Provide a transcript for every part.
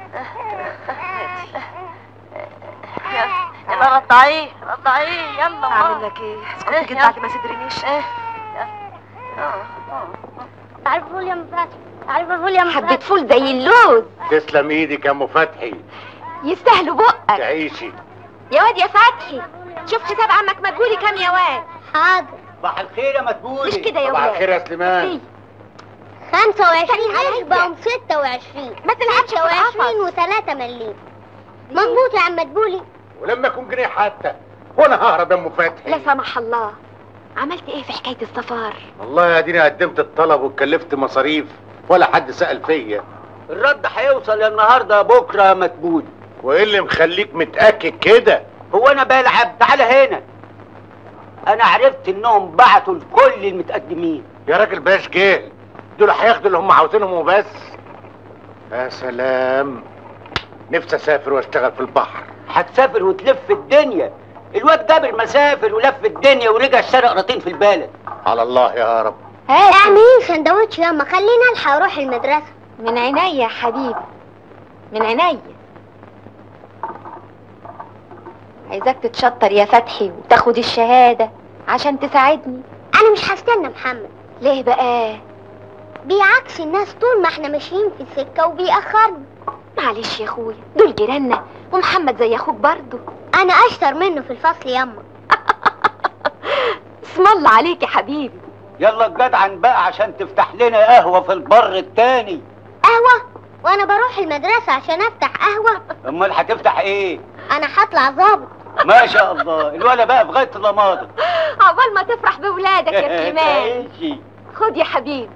يلا رضعيه رضعيه يلا اعمل لك ايه اسكت كده بعد ما تدرينيش تعرف فول يا ام فتحي تعرف فول يا ام حبة فتحي فول زي اللوز تسلم ايدك يا ام فتحي يستاهلوا بقك تعيشي يا واد يا فتحي شوف حساب عمك مدبولي كام يا واد حاضر صباح الخير يا مدبولي مش كده يا صباح واد الخير يا سليمان 25 عليا. قرش بقوا 26 ما تلعبش في القفص 26 و3 مليم مظبوط يا عم مدبولي ولما يكون جنيه حتى وانا ههرب يا ام فتحي لا سمح الله عملت ايه في حكاية السفر والله يا ديني قدمت الطلب واتكلفت مصاريف ولا حد سأل فيا الرد هيوصل يا النهارده بكره يا مدبولي وايه اللي مخليك متأكد كده هو انا بلعب تعالى هنا انا عرفت انهم بعتوا لكل المتقدمين يا راجل باش جهل دول هياخدوا اللي هم عاوزينهم وبس يا سلام نفسي اسافر واشتغل في البحر هتسافر وتلف الدنيا الواد جابر مسافر ولف الدنيا ورجع اشترى قراطين في البلد على الله يا رب اعملي سندوتش ياما خلينا الحق اروح المدرسة من عينيا يا حبيبي من عينيا عايزاك تتشطر يا فتحي وتاخد الشهادة عشان تساعدني انا مش هستنى محمد ليه بقى بيعكس الناس طول ما احنا ماشيين في السكة وبيأخرنا معلش يا اخويا دول جيراننا ومحمد زي اخوك برضه انا اشطر منه في الفصل ياما اسم الله عليك يا حبيبي يلا الجدعن بقى عشان تفتح لنا قهوه في البر التاني قهوة وانا بروح المدرسة عشان افتح قهوة امال هتفتح ايه انا هطلع ظابط ما شاء الله الولا بقى في غايه اللماضه عقبال ما تفرح بولادك يا سليمان تعيشي. خد يا حبيبي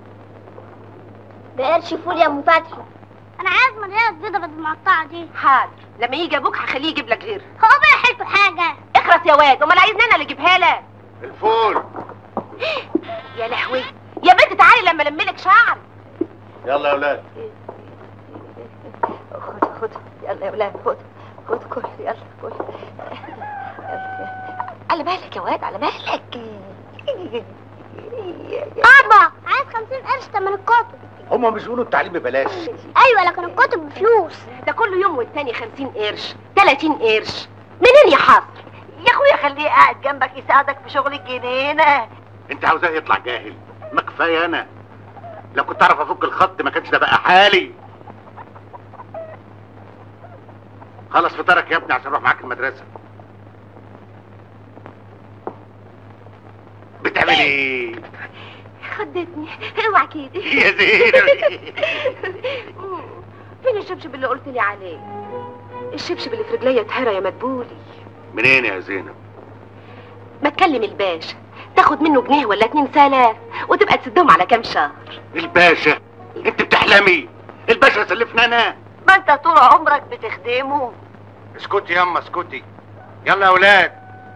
بقرش فول يا ام فتحي انا عايز مليانة بيضة بدل المقطعة دي حاضر لما يجي ابوك هخليه يجيب لك غير هو بقى حلته حاجة اخرس يا واد امال عايزني انا اللي اجيبها لك الفول يا لهوي يا بنت تعالي لما الملك شعر يلا يا ولاد خد خد يلا يا ولاد خد خد كل يلا كل على بالك يا واد على بالك بابا عايز 50 قرش تمن الكتب هما مش بيقولوا التعليم ببلاش ايوه لكن الكتب بفلوس ده كل يوم والتاني خمسين قرش تلاتين قرش منين يا حصر يا اخويا خليه قاعد جنبك يساعدك في شغل الجنينه انت عاوزاه يطلع جاهل ما كفايه انا لو كنت اعرف افك الخط ما كانش ده بقى حالي خلص فطارك يا ابني عشان اروح معاك المدرسه بتعمل ايه خدتني اوعى كده يا زينب فين الشبشب اللي قلت لي عليه الشبشب اللي في رجليا اتهرى يا مدبولي منين يا زينب ما تكلم الباشا تاخد منه جنيه ولا اتنين سلاف وتبقى تسدهم على كام شهر الباشا انت بتحلمي الباشا سلفنا انا ما انت طول عمرك بتخدمه اسكتي ياما اسكتي يلا يا اولاد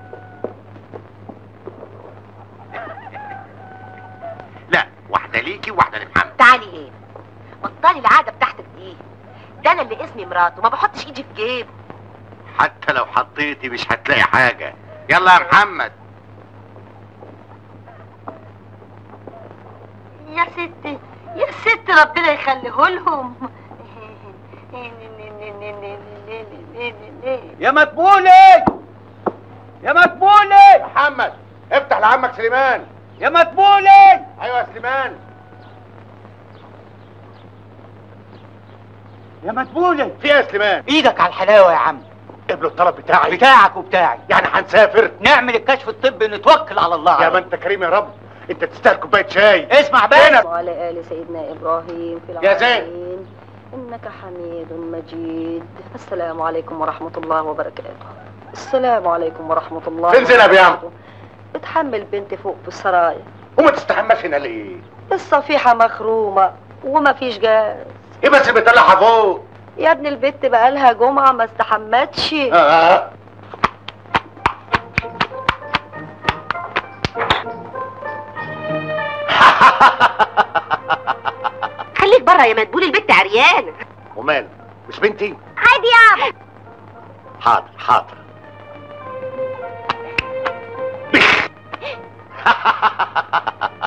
لا واحده ليكي وواحده لمحمد تعالي هنا بطلي العاده بتاعتك دي ده انا اللي اسمي مراته ما بحطش ايدي في جيبه حتى لو حطيتي مش هتلاقي حاجه يلا يا محمد يا ستي يا ست ربنا يخليه لهم يا مدبولي يا مدبولي محمد افتح لعمك سليمان يا مدبولي ايوه يا سليمان يا مدبولي في إيه يا سليمان ايدك على الحلاوه يا عم قبلوا الطلب بتاعي بتاعك وبتاعي يعني هنسافر نعمل الكشف الطبي نتوكل على الله يا ما انت كريم يا رب انت تستاهل كوبايه شاي اسمع بس هنا. وعلى آل سيدنا إبراهيم في يا زين. العالمين إنك حميد مجيد السلام عليكم ورحمة الله وبركاته السلام عليكم ورحمة الله فين زينب يا عم؟ وبركاته. اتحمل بنتي فوق في السرايا وما تستحماش هنا ليه الصفيحة مخرومة وما فيش جاز ايه بس بتطلعها فوق يا ابن البت بقالها جمعة ما استحمتش آه. خليك بره يا مدبولي البت عريانه ومال مش بنتي عادي يابا حاضر حاضر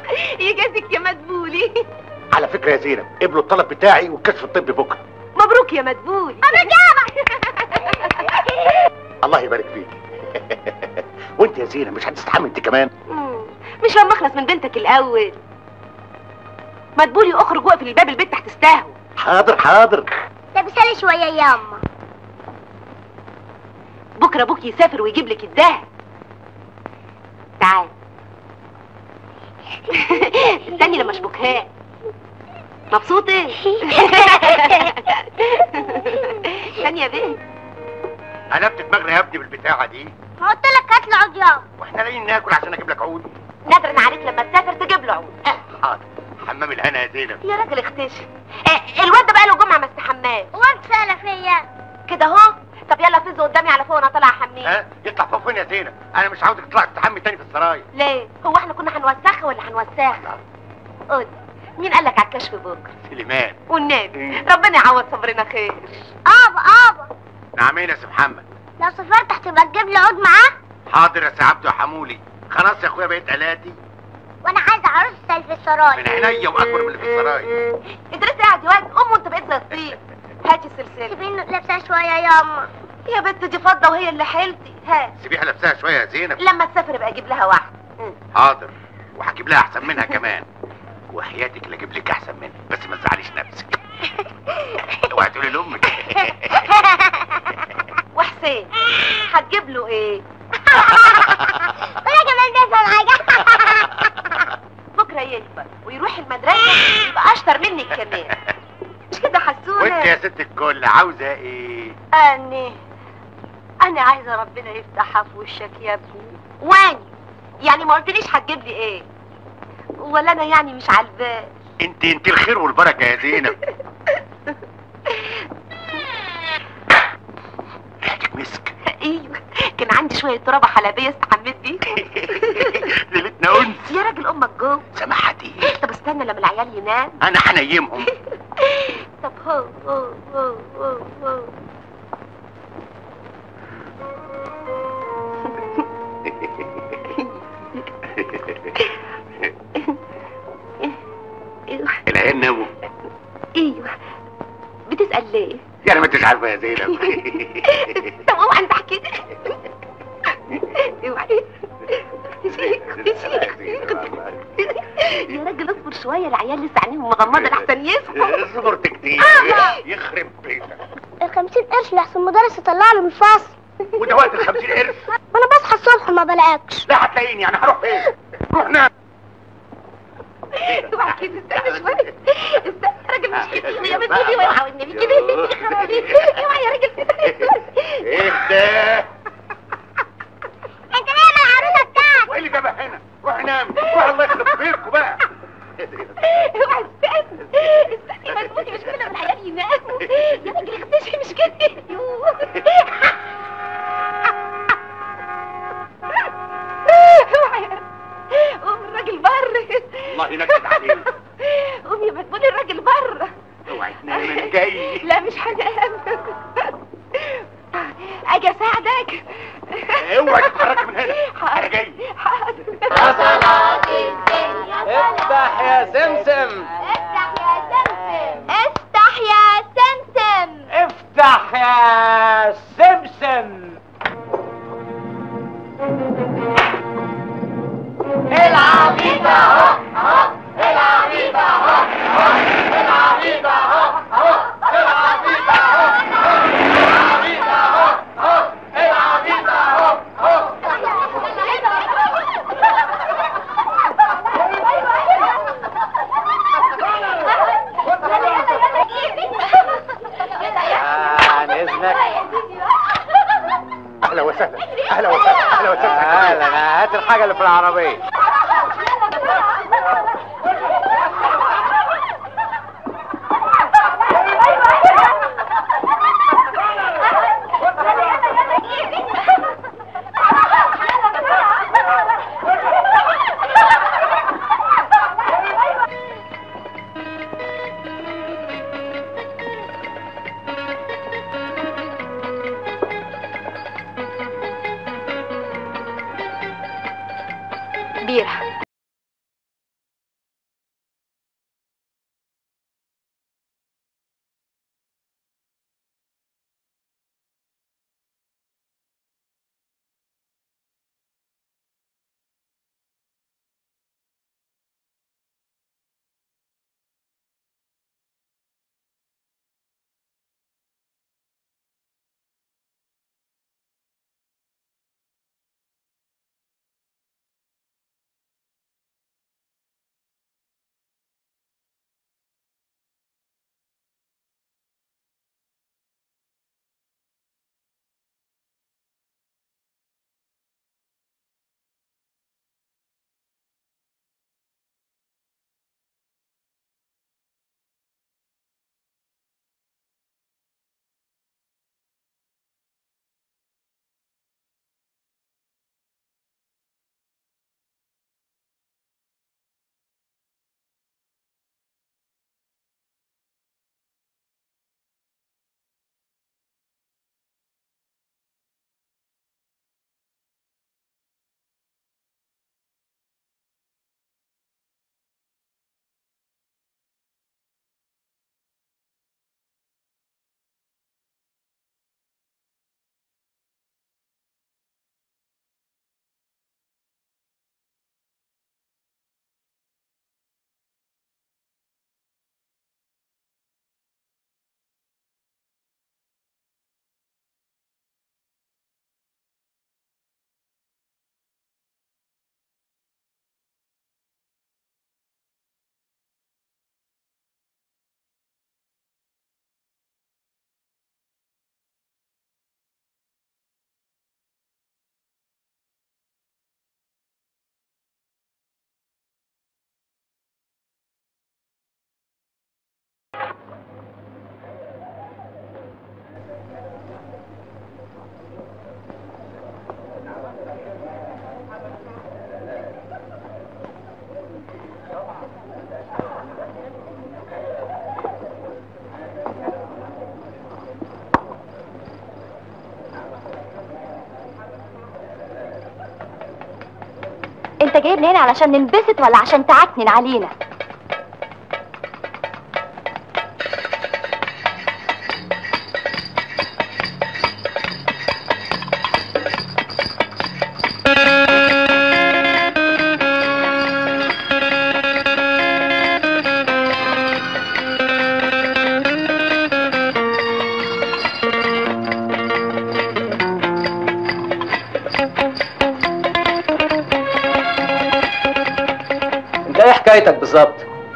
يجازك يا مدبولي على فكره يا زينب قبلوا الطلب بتاعي والكشف الطبي بكره مبروك مبروك يا مدبول انا جابك الله يبارك فيك وانت يا زينه مش هتستحمل انت كمان مم. مش لما اخلص من بنتك الاول مدبولي اخرج واقفل الباب البيت تحت استهوى حاضر حاضر لابسالي شويه يا اما بكره ابوك يسافر ويجيب لك الدهب تعال استني لما اشبكها مبسوط ايه استني يا بنت قلبت دماغنا يا ابني بالبتاعه دي قلت لك هات لي عود ياما واحنا لاقيين ناكل عشان اجيب لك عود نادرا عليك لما تسافر تجيب له عود حاضر حمام الهنا يا زينب يا راجل اختشي آه، الواد ده بقى له جمعه ما استحماش وانت سالة فيا كده اهو طب يلا فز قدامي على فوق وانا طالعه احميه ها يطلع فوق فين يا زينب انا مش عاوزك تطلع تستحمي تاني في السرايا ليه هو احنا كنا هنوسخها ولا هنوسخها قول مين قال لك على الكشف بكره سليمان والنبي ربنا يعوض صبرنا خير ابا ابا نعمين يا سي محمد لو سافرت هتبقى تجيب لي عود معاه حاضر يا سي عبده يا حمولي خلاص يا اخويا بقيت الاتي وانا عايزه عروس زي في السرايا من عينيا واكبر من اللي في السرايا ادرس قاعد يا واد ام وانت بقيت زي الطين هاتي السلسله سيبيني لابسها شويه ياما يا بنت دي فضه وهي اللي حيلتي هات سيبيها نفسها شويه يا زينب لما تسافر ابقى اجيب لها واحده مم. حاضر وهجيب لها احسن منها كمان وحياتك لا اجيب لك احسن منها بس ما تزعليش نفسك اوعي تقولي لامك وحسين هتجيب له ايه وانا كمان بفهم حاجه بكره يكبر ويروح المدرسه يبقى اشطر منك كمان مش كده حسونه وانت يا ست الكل عاوزه ايه أني أنا عايزة ربنا يفتحها في وشك يا ابني واني يعني ما قلتليش هتجيب لي ايه ولا انا يعني مش عالبال انت انت الخير والبركه يا زينب ريحتك مسك ايوه كان عندي شويه ترابه حلبيه استحميت بيه ليلتنا انس يا راجل امك جوه سماحة ايه طب استنى لما العيال ينام انا هنيمهم طب هو هو هو هو هو ايوه العيال ناموا ايوه بتسال ليه يعني ما انتش عارفه يا زينب طب اوعى انت حكيت اوعى يا راجل اصبر شويه العيال لسه عينيهم مغمضه لحسن يصحوا صبرت كتير يخرب بيتك الخمسين قرش لحسن المدرس يطلع له من الفصل وده وقت الخمسين قرش وانا بصحى الصبح ما بلاقيكش لا هتلاقيني انا هروح فين روح نام اوعى كده استنى شويه استنى يا راجل مش كده يا بنت دي اوعى والنبي كده يا خرابي اوعى يا راجل اهدى انت نايم العروسه بتاعتك وايه اللي جابها هنا روح نام روح الله يخرب بيتكم بقى اوعى استنى استني ما تموتي مش كده لما العيال يناموا يا راجل اختشي مش كده يوه. اوعى يا- قوم الراجل بره الله ينكد عليك قوم يا مدبولي الراجل بره اوعي تنام انا جاي لا مش هنام اجي اساعدك اوعي تتحركي من هنا انا جاي حاضر افتح يا سمسم افتح يا سمسم افتح يا سمسم افتح يا سمسم عن اذنك اهلا وسهلا اهلا وسهلا اهلا وسهلا اهلا هات الحاجه اللي في العربيه بيرة انت جايبني هنا علشان ننبسط ولا عشان تعكنن علينا انت ايه حكايتك بالظبط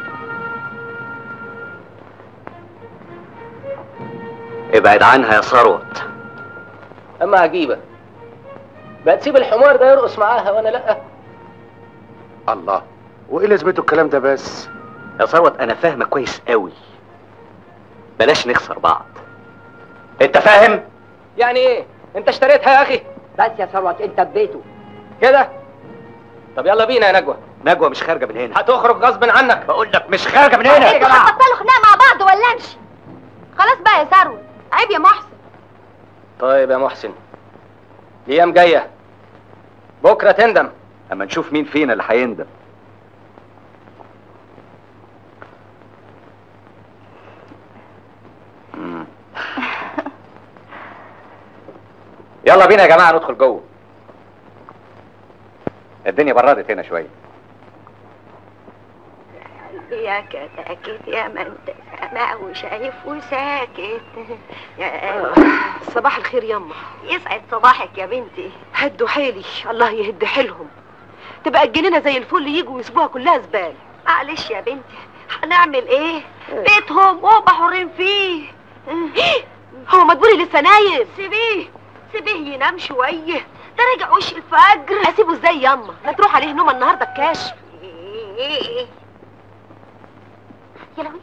ابعد عنها يا ثروت اما عجيبه بقى تسيب الحمار ده يرقص معاها وانا لا الله وايه لازمته الكلام ده بس يا ثروت انا فاهمك كويس قوي بلاش نخسر بعض انت فاهم يعني ايه انت اشتريتها يا اخي بس يا ثروت انت ببيته كده طب يلا بينا يا نجوى نجوى مش خارجه من هنا هتخرج غصب عنك بقول لك مش خارجه من هنا انتوا هتبطلوا خناق مع بعض ولا امشي خلاص بقى يا ثروت عيب يا محسن طيب يا محسن الايام جايه بكره تندم اما نشوف مين فينا اللي هيندم مم. يلا بينا يا جماعه ندخل جوه الدنيا بردت هنا شويه يا كتاكيت يا ما انت سامع وشايف وساكت يا صباح الخير يما يسعد صباحك يا بنتي هدوا حيلي الله يهد حيلهم تبقى الجنينه زي الفل يجوا ويسيبوها كلها زباله معلش يا بنتي هنعمل ايه بيتهم وهم حرين فيه هو مدبولي لسه نايم سيبيه سيبيه ينام شويه ده رجع وش الفجر اسيبه ازاي يما ما تروح عليه نومه النهارده الكشف يا لهوي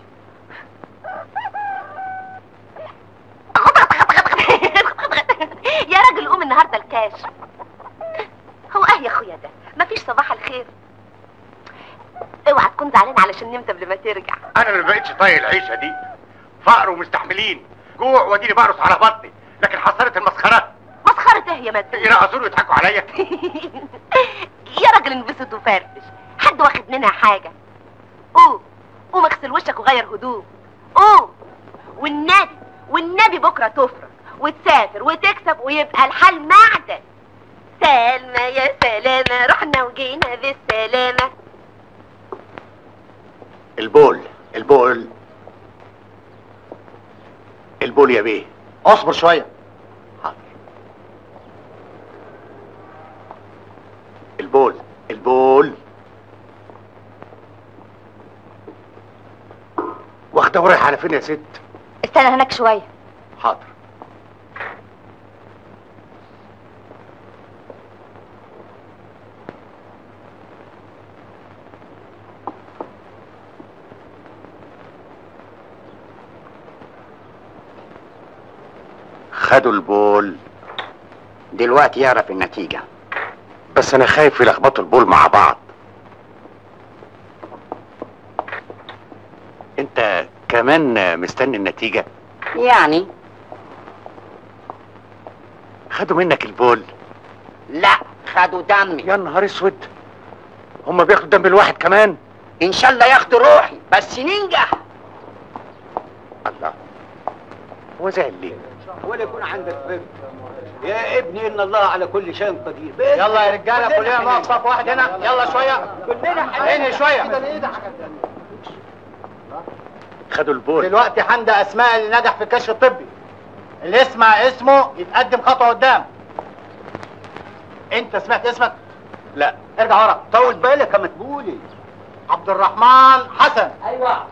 يا راجل قوم النهارده الكاش هو اه يا اخويا ده مفيش صباح الخير اوعى تكون زعلان علشان نمت قبل ما ترجع انا اللي بقتش طايق العيشه دي فقر ومستحملين جوع واديني برقص على بطني لكن حصلت المسخره مسخرة ايه يا مدبولي يرقصوا ويضحكوا عليا يا راجل انبسط وفرفش حد واخد منها حاجة قوم قوم اغسل وشك وغير هدوم قوم والنبي والنبي بكرة تفرج وتسافر وتكسب ويبقى الحال معدن سلمى يا سلامة رحنا وجينا بالسلامة البول البول البول يا بيه اصبر شويه حاضر البول البول واخده ورايح على فين يا ست استنى هناك شويه حاضر خدوا البول دلوقتي يعرف النتيجه بس انا خايف يلخبطوا البول مع بعض انت كمان مستني النتيجة يعني خدوا منك البول لا خدوا دمي يا نهار اسود هما بياخدوا دم الواحد كمان ان شاء الله ياخدوا روحي بس ننجح الله هو زعل ليه ولا يكون عندك فهم يا ابني ان الله على كل شيء قدير يلا يا رجاله كلنا نقف صف واحد هنا يلا شويه كلنا هنا شويه خدوا البول دلوقتي حمدة اسماء اللي نجح في الكشف الطبي اللي يسمع اسمه يتقدم خطوه قدام انت سمعت اسمك لا ارجع ورا طول بالك يا مدبولي عبد الرحمن حسن ايوه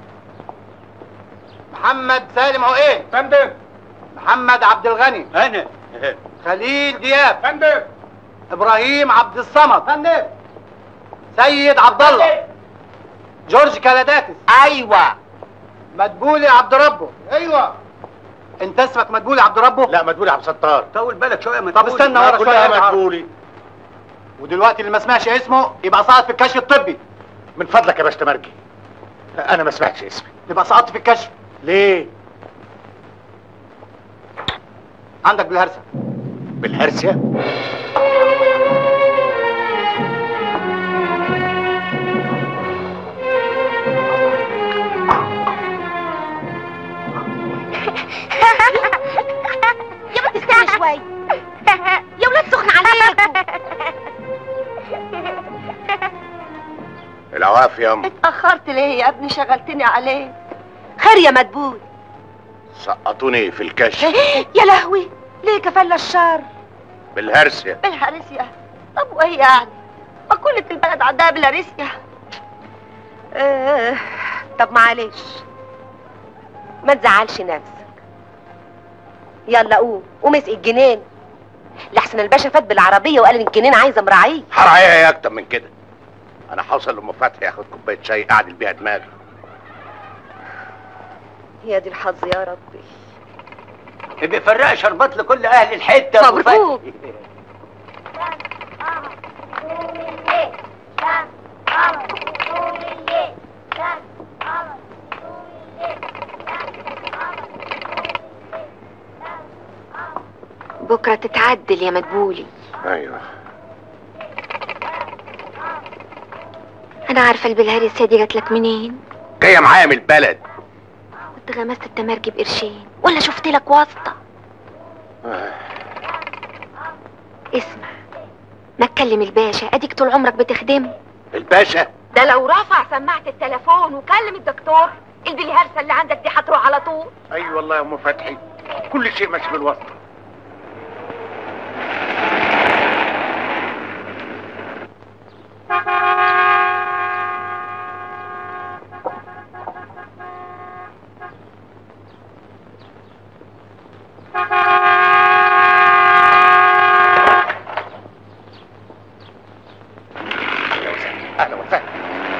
محمد سالم عقيل فندم محمد عبد الغني انا خليل دياب فندم ابراهيم عبد الصمد فندم سيد عبد الله جورج كالاداكس ايوه مدبولي عبد ربه ايوه انت اسمك مدبولي عبد ربه لا مدبولي عبد الستار طول بالك شويه يا طب مدبولي استنى ورا شويه كلها ارجع ورا. مدبولي ودلوقتي اللي ما سمعش اسمه يبقى سقط في الكشف الطبي من فضلك يا باشا مرجي انا ما سمعتش اسمي تبقى سقطت في الكشف ليه عندك بالهرسه بالهرسيا عواف يا ام اتأخرت ليه يا ابني شغلتني عليه خير يا مدبول سقطوني في الكشف يا لهوي ليه كفل الشر بالهرسية بالهارسيا طب وايه يعني ما كل البلد عندها بالهارسيا آه. طب معلش ما تزعلش نفسك يلا قوم قوم اسقي الجنين لحسن الباشا فات بالعربية وقال ان الجنين عايزة مراعيه حرعية يا اكتر من كده انا هوصل لام فتحي اخد كوبايه شاي اعدل بيها دماغي يا دي الحظ يا ربي بيفرق شربات لكل اهل الحته أبو مبروك. فتحي. بكرة تتعدل يا مدبولي ايوه أنا عارفة البلهارسية دي جات لك منين جايه معايا من البلد كنت غمست التمرجي بقرشين ولا شفت لك واسطة اسمع ما تكلم الباشا اديك طول عمرك بتخدمه الباشا ده لو رفع سماعة التليفون وكلم الدكتور البلهارسة اللي عندك دي هتروح على طول اي أيوة والله يا ام فتحي كل شيء ماشي بالوسط اهلا وسهلا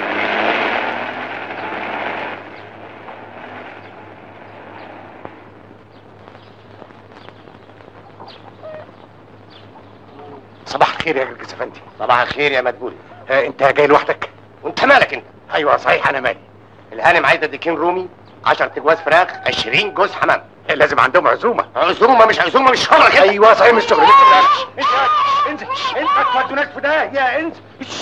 صباح الخير يا جرجس افندي صباح الخير يا مدبولي ها انت جاي لوحدك وانت مالك انت ايوه صحيح انا مالي الهانم عايزه ديكين رومي 10 جواز فراخ 20 جوز حمام لازم عندهم عزومه عزومه مش عزومه مش شغلك انت ايوه صحيح مش شغلك انت انت انت ما تودوناش في ده يا انت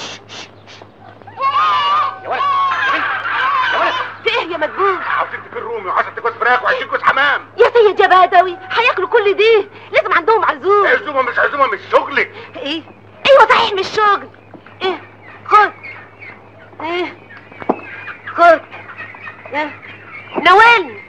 يا ولد يا بنت يا ولد في ايه يا مدبول عاوزين ديكين رومي و10 جواز فراخ و20 جوز حمام يا سيد يا بدوي هياكلوا كل دي لازم عندهم عزوم عزومه مش عزومه مش شغلك ايه ايوه صحيح مش شغل ايه خد ايه خد ايه ناولني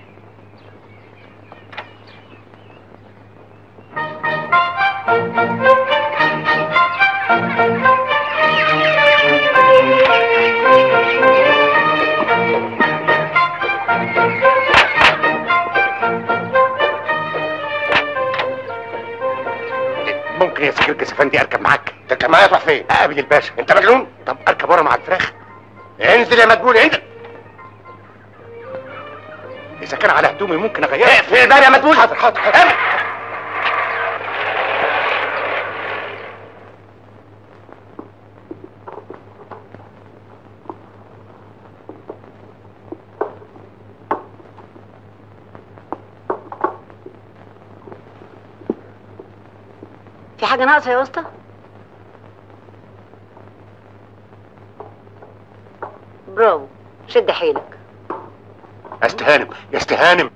ممكن يا سيد جرجس افندي اركب معاك تركب معايا تروح فين اقابل الباشا انت مجنون طب اركب ورا مع الفراخ انزل يا مدبول انزل اذا كان على هدومي ممكن اغيرها اقفل الباب يا مدبول حاضر حاضر حاضر في حاجة ناقصة يا واسطة؟ برافو شد حيلك يا استهانم يا استهانم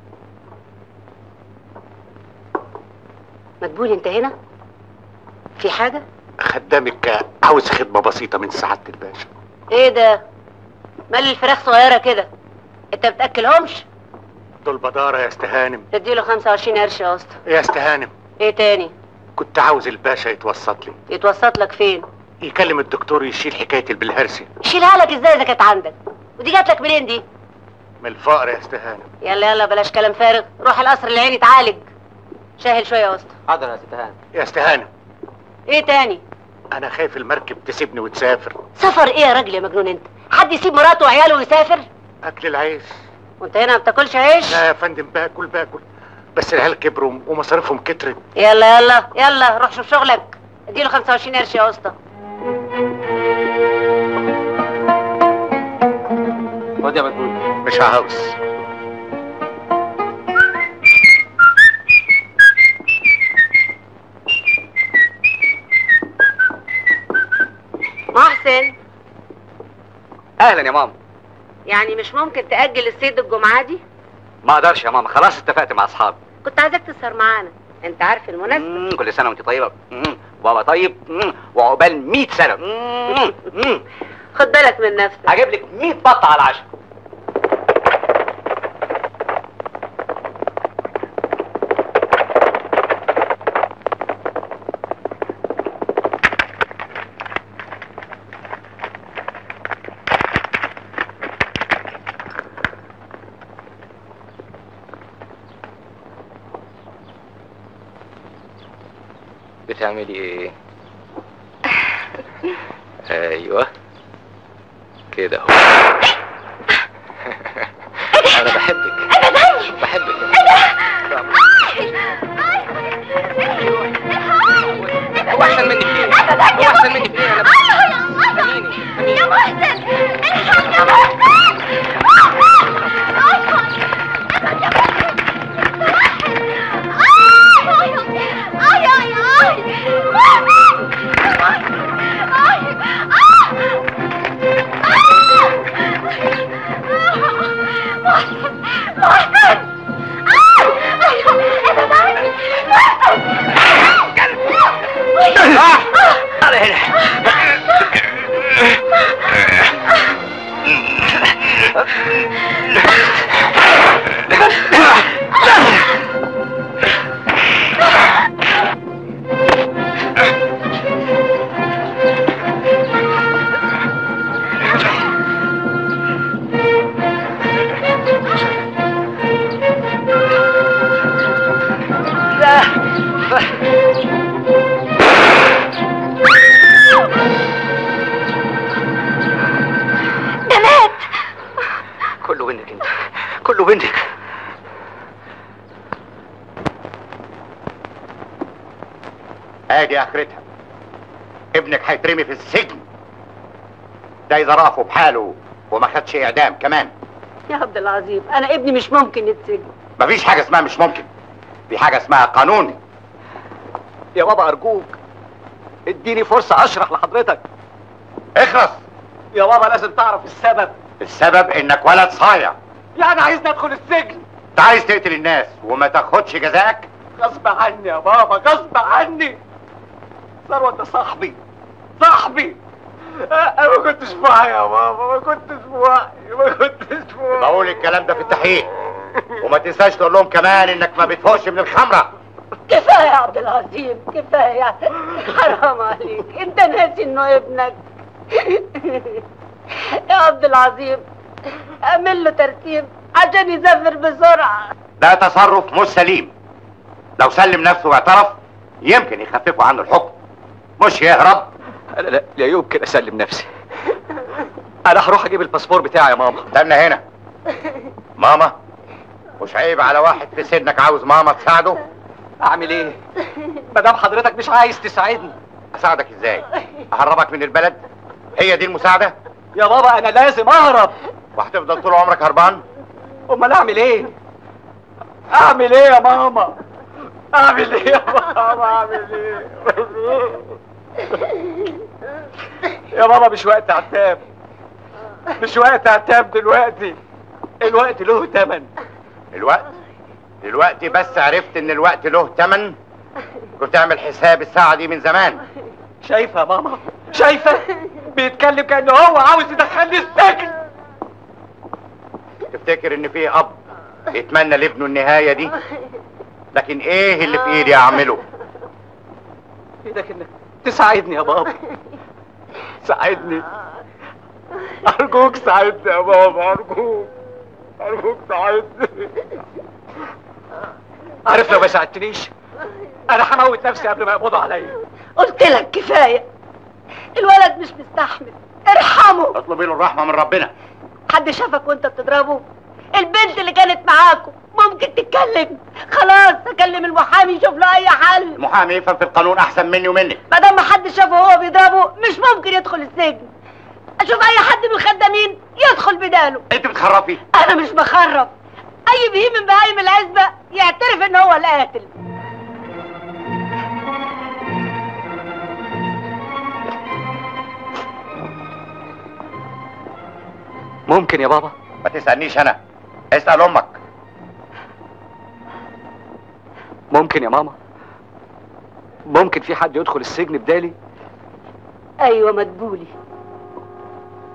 مدبولي انت هنا؟ في حاجة؟ خدامك عاوز خدمه بسيطه من سعاده الباشا ايه ده؟ مال الفراخ صغيرة كده انت بتاكلهمش؟ دول بداره يا استهانم تديله 25 قرش يا اسطى يا استهانم ايه تاني؟ كنت عاوز الباشا يتوسط لي يتوسط لك فين؟ يكلم الدكتور يشيل حكايه البلهارسي شيلها لك ازاي اذا كانت عندك؟ ودي جات لك منين دي؟ من الفقر يا استهانم يلا يلا بلاش كلام فارغ روح القصر العيني اتعالج شاهل شوية يا اسطى حاضر يا ست هانم يا استهانم ايه تاني؟ انا خايف المركب تسيبني وتسافر سفر ايه يا راجل يا مجنون انت؟ حد يسيب مراته وعياله ويسافر؟ اكل العيش وانت هنا ما بتاكلش عيش؟ لا يا فندم باكل باكل بس العيال كبروا ومصاريفهم كترت يلا يلا يلا روح شوف شغلك اديله 25 قرش يا اسطى خد يا مدبول مش عاوز محسن اهلا يا ماما يعني مش ممكن تأجل الصيد الجمعة دي؟ ما اقدرش يا ماما خلاص اتفقت مع اصحابي كنت عايزاك تسهر معانا انت عارف المناسبة مم، كل سنه وانت طيبه مم، بابا طيب مم، وعقبال 100 سنه مم، مم. خد بالك من نفسك هجيب لك 100 بطه على العشاء بتعملي ايه ايوه كده اهو انا بحبك بحبك هو احسن مني في ايه هو احسن مني في ايه انا فهميني يا محسن الحق يا على هنا ده مات كله منك انت كله منك ادي اخرتها ابنك هيترمي في السجن ده اذا رافه بحاله وما خدش اعدام كمان يا عبد العظيم انا ابني مش ممكن يتسجن مفيش حاجه اسمها مش ممكن في حاجه اسمها قانون يا بابا ارجوك اديني فرصه اشرح لحضرتك اخلص يا بابا لازم تعرف السبب السبب انك ولد صايع يعني عايزني ادخل السجن انت عايز تقتل الناس وما تاخدش جزاك غصب عني يا بابا غصب عني ثروت ده صاحبي صاحبي انا ما كنتش واعي يا بابا ما كنتش واعي ما كنتش واعي بقول الكلام ده في التحقيق وما تنساش تقول لهم كمان انك ما بتفوقش من الخمره كفايه يا عبد العظيم كفايه حرام عليك انت ناسي انه ابنك يا عبد العظيم اعمل له ترتيب عشان يسافر بسرعه ده تصرف مش سليم لو سلم نفسه واعترف يمكن يخففوا عنه الحكم مش يهرب انا لا لا يمكن اسلم نفسي انا هروح اجيب الباسبور بتاعي يا ماما استنى هنا ماما مش عيب على واحد في سنك عاوز ماما تساعده اعمل ايه ما دام حضرتك مش عايز تساعدني اساعدك ازاي اهربك من البلد هي دي المساعده يا بابا انا لازم اهرب وهتفضل طول عمرك هربان امال اعمل ايه اعمل ايه يا ماما اعمل ايه يا ماما اعمل ايه يا بابا مش وقت عتاب مش وقت عتاب دلوقتي الوقت له تمن الوقت دلوقتي بس عرفت ان الوقت له تمن كنت اعمل حساب الساعه دي من زمان شايفه يا ماما شايفه بيتكلم كانه هو عاوز يدخلني السجن تفتكر ان في اب يتمنى لابنه النهايه دي لكن ايه اللي في ايدي اعمله ايدك انك تساعدني يا بابا ساعدني ارجوك ساعدني يا بابا ارجوك ارجوك ساعدني عارف لو ما ساعدتنيش انا هموت نفسي قبل ما يقبضوا عليا قلت لك كفايه الولد مش مستحمل ارحمه اطلبي له الرحمه من ربنا حد شافك وانت بتضربه البنت اللي كانت معاكم ممكن تتكلم خلاص اكلم المحامي يشوف له اي حل المحامي يفهم في القانون احسن مني ومنك ما دام ما حد شافه وهو بيضربه مش ممكن يدخل السجن اشوف اي حد من الخدامين يدخل بداله انت بتخرفي انا مش بخرف اي بهيم من بهايم العزبه يعترف ان هو القاتل ممكن يا بابا ما تسالنيش انا اسال امك ممكن يا ماما ممكن في حد يدخل السجن بدالي ايوه مدبولي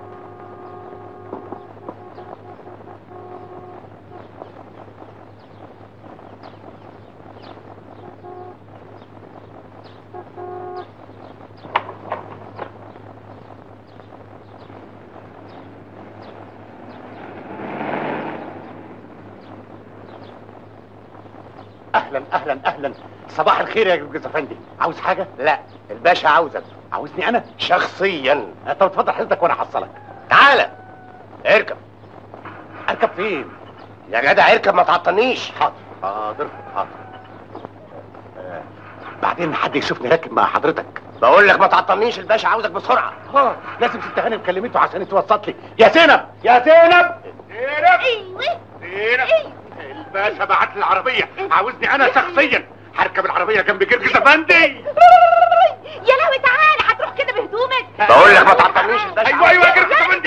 اهلا اهلا اهلا صباح الخير يا جوز افندي عاوز حاجه لا الباشا عاوزك عاوزني انا شخصيا طب اتفضل حضرتك وانا احصلك تعالى اركب اركب فين يا جدع اركب ما تعطلنيش حاضر حاضر حاضر آه. بعدين حد يشوفني راكب مع حضرتك بقول لك ما تعطلنيش الباشا عاوزك بسرعه اه لازم ست هانم كلمته عشان توسط لي يا زينب يا زينب زينب ايوه زينب الباشا بعت لي العربيه عاوزني انا شخصيا هركب العربيه جنب جرجس افندي يا لهوي تعالى هتروح كده بهدومك بقول لك ما تعطلنيش الباشا ايوه ايوه يا جرجس افندي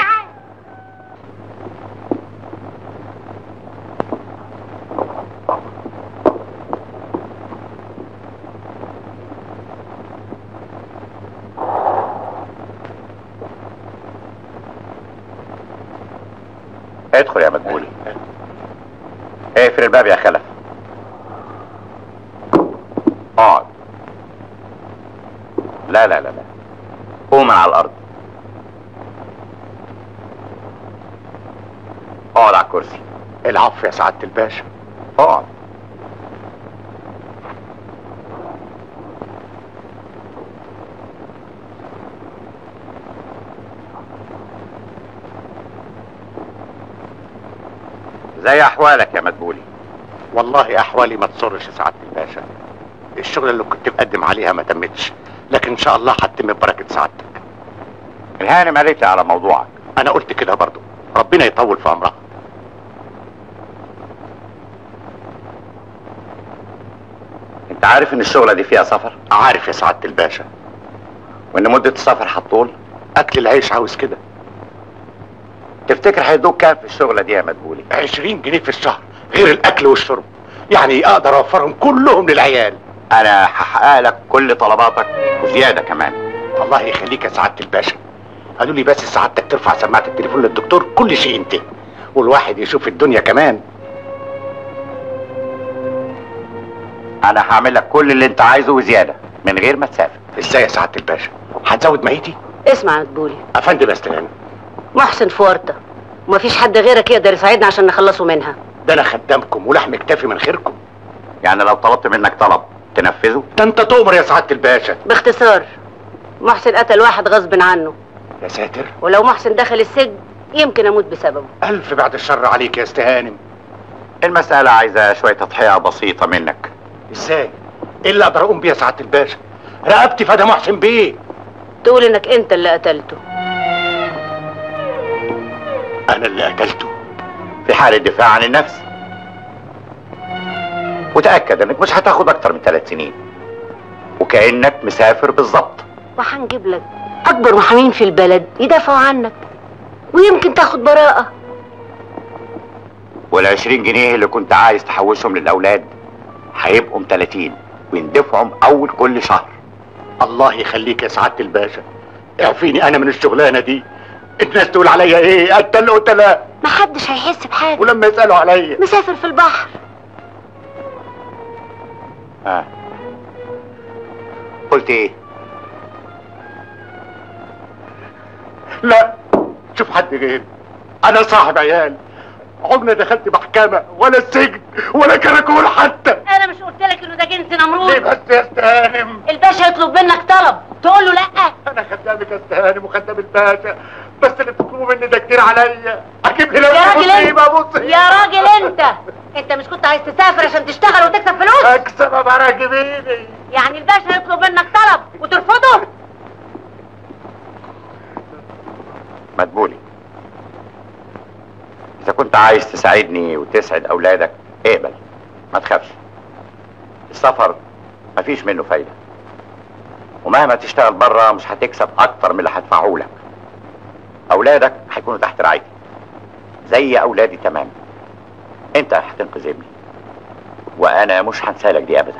ادخل يا مدبولي اقفل الباب يا خلف اقعد لا لا لا لا قوم من على الارض اقعد على الكرسي العفو يا سعادة الباشا اقعد زي احوالك يا مدبولي والله احوالي ما تسرش يا سعاده الباشا الشغل اللي كنت مقدم عليها ما تمتش لكن ان شاء الله هتتم ببركه سعادتك الهانم قالت لي على موضوعك انا قلت كده برضو ربنا يطول في عمرها انت عارف ان الشغله دي فيها سفر عارف يا سعاده الباشا وان مده السفر هتطول اكل العيش عاوز كده تفتكر هيدوك كام في الشغله دي يا مدبولي 20 جنيه في الشهر غير الاكل والشرب يعني اقدر اوفرهم كلهم للعيال انا هحقق لك كل طلباتك وزياده كمان الله يخليك يا سعاده الباشا قالوا لي بس سعادتك ترفع سماعه التليفون للدكتور كل شيء انتهى والواحد يشوف الدنيا كمان انا هعمل لك كل اللي انت عايزه وزياده من غير ما تسافر ازاي يا سعاده الباشا هتزود ميتي اسمع يا مدبولي افندم استلام محسن في ورطة ومفيش حد غيرك يقدر يساعدنا عشان نخلصه منها ده انا خدامكم ولحم كتافي من خيركم يعني لو طلبت منك طلب تنفذه ده انت تؤمر يا سعاده الباشا باختصار محسن قتل واحد غصب عنه يا ساتر ولو محسن دخل السجن يمكن اموت بسببه الف بعد الشر عليك يا استهانم المساله عايزه شويه تضحيه بسيطه منك ازاي ايه اللي اقدر اقوم بيه يا سعاده الباشا رقبتي فدا محسن بيه تقول انك انت اللي قتلته انا اللي قتلته في حال الدفاع عن النفس وتاكد انك مش هتاخد اكتر من ثلاث سنين وكانك مسافر بالظبط وهنجيب لك اكبر محامين في البلد يدافعوا عنك ويمكن تاخد براءة وال20 جنيه اللي كنت عايز تحوشهم للاولاد هيبقوا 30 ويندفعوا اول كل شهر الله يخليك يا سعاده الباشا اعفيني انا من الشغلانه دي الناس تقول عليا ايه قتل قتله محدش هيحس بحاجة ولما يسالوا عليا مسافر في البحر ها قلت ايه لا شوف حد غيري انا صاحب عيال عمري دخلت محكمة ولا السجن ولا كراكول حتى انا مش قلت لك انه ده جنس ليه نمرود بس يا استهانم الباشا يطلب منك طلب تقول له لا انا خدامك يا استهانم وخدام الباشا بس اللي بتطلبوا مني ده كتير عليا اجيب لي يا راجل مصيبة انت مصيبة يا راجل انت انت مش كنت عايز تسافر عشان تشتغل وتكسب فلوس اكسب ابقى راكبيني يعني الباشا يطلب منك طلب وترفضه مدبولي اذا كنت عايز تساعدني وتسعد اولادك اقبل ما تخافش السفر مفيش منه فايده ومهما تشتغل بره مش هتكسب اكتر من اللي هدفعه لك اولادك هيكونوا تحت رعايتي زي اولادي تمام انت هتنقذ ابني وانا مش هنسالك دي ابدا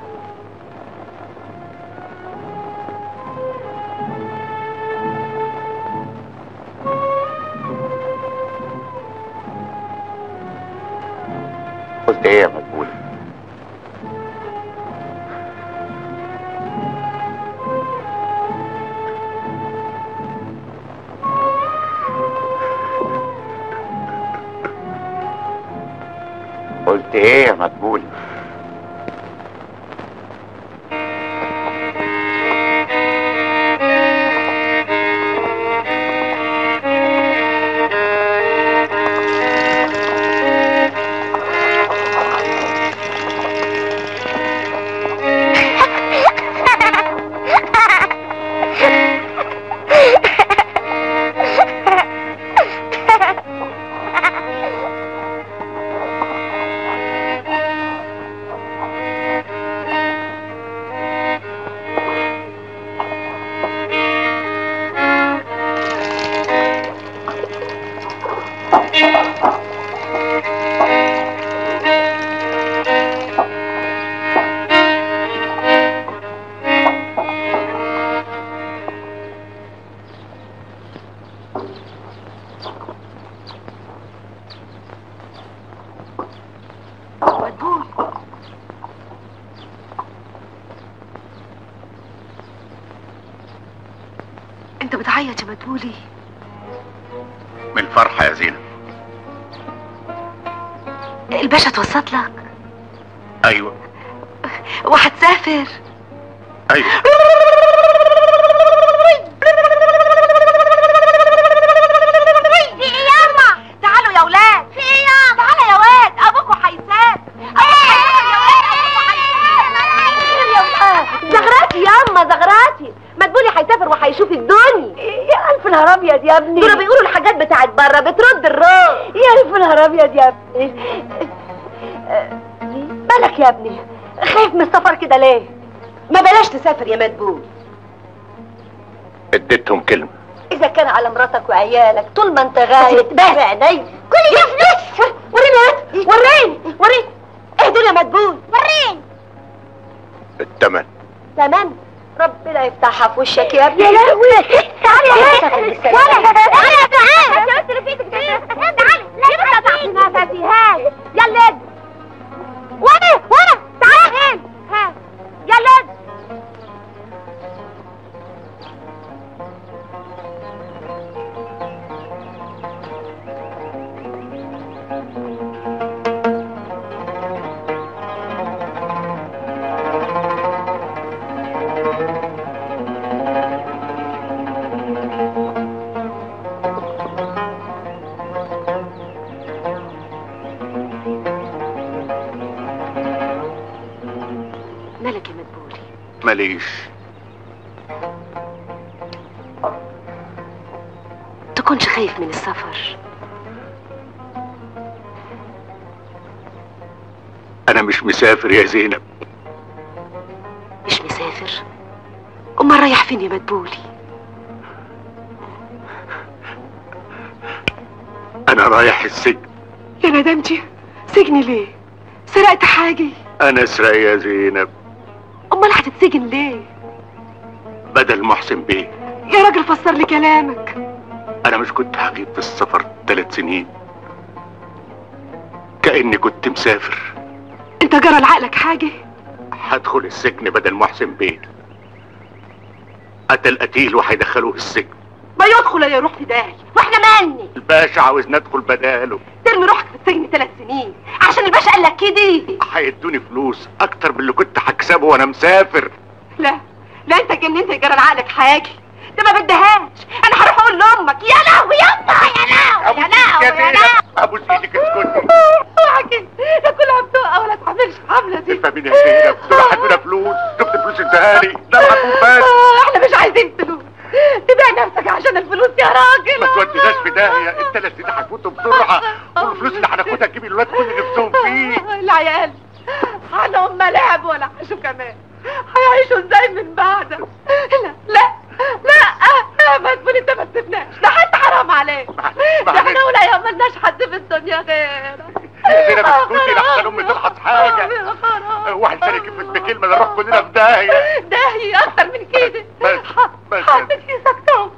قلت ايه يا مدبولي قلت ايه يا مدبولي انت بتعيط يا مدبولي من الفرحة يا زينب الباشا توسط لك ايوه وهتسافر ايوه في ايه ياما تعالوا يا ولاد في ايه ياما تعالى يا واد ابوكوا هيسافر زغراتي ياما زغراتي مدبولي هيسافر وهيشوف الدنيا يا الف نهار ابيض يا ابني دول بيقولوا الحاجات بتاعت بره بترد الروح يا الف نهار ابيض يا ابني مالك يا ابني خايف من السفر كده ليه ما بلاش تسافر يا مدبول اديتهم كلمة اذا كان على مراتك وعيالك طول ما انت غايب بس عيني كل ده فلوس وريني يا واد، وريني وريني ايه دول يا مدبول وريني التمن تمام ربنا يفتحها في وشك يا ابني يا لهوي تعالي يا سافر بنت بالسلامة. تعالي تعالي تعالي يا بنت اللي في ايدك دي تعالي لا تعطي ما تفيهاش يلا وانا وانا تعالي هين ها يلا مالك يا مدبولي ماليش تكونش خايف من السفر انا مش مسافر يا زينب مش مسافر امال رايح فين يا مدبولي انا رايح السجن يا ندمتي سجن ليه سرقت حاجة انا اسرق يا زينب امال هتتسجن ليه بدل محسن بيه يا راجل فسر لي كلامك انا مش كنت هغيب في السفر ثلاث سنين كاني كنت مسافر انت جرى لعقلك حاجة هدخل السجن بدل محسن بيه قتل قتيل وهيدخلوه السجن ما يدخل ولا يروح في داهية واحنا مالني الباشا عاوز ندخل بداله ترمي روحك في السجن ثلاث سنين عشان الباشا قال لك كده هيدوني فلوس اكتر من اللي كنت هكسبه وانا مسافر لا لا انت جننت يا جرى لعقلك حاجة ده ما بدهاش انا هروح اقول لامك يا لهوي يابا يا لهوي يا لهوي يا لهوي ابوس ايدك اسكتي حاجة ده كلها بتقع ولا تعملش حملة دي تفهمين يا زينب دول هيدونا فلوس شفت فلوس اداها لي ده العقوب بس آه، احنا مش عايزين فلوس تبيع نفسك عشان الفلوس يا راجل ما توديناش في داهيه الثلاث سنين هيفوتوا بسرعه والفلوس اللي هناخدها تجيب الولاد كل اللي نفسهم فيه آه، العيال عنهم ما لعب ولا عاشوا كمان هيعيشوا ازاي من بعدك لا لا لا لا ما تقول انت ما تسيبناش ده حتى حرام عليك ده احنا ولا يهملناش حد في الدنيا غيرك يا زينب اسكتي لحسن امي تلحظ حاجه واحد تاني كلمة بكلمة نروح كلنا في داهية داهي اكتر من كده بس بس حطيت كيسك تو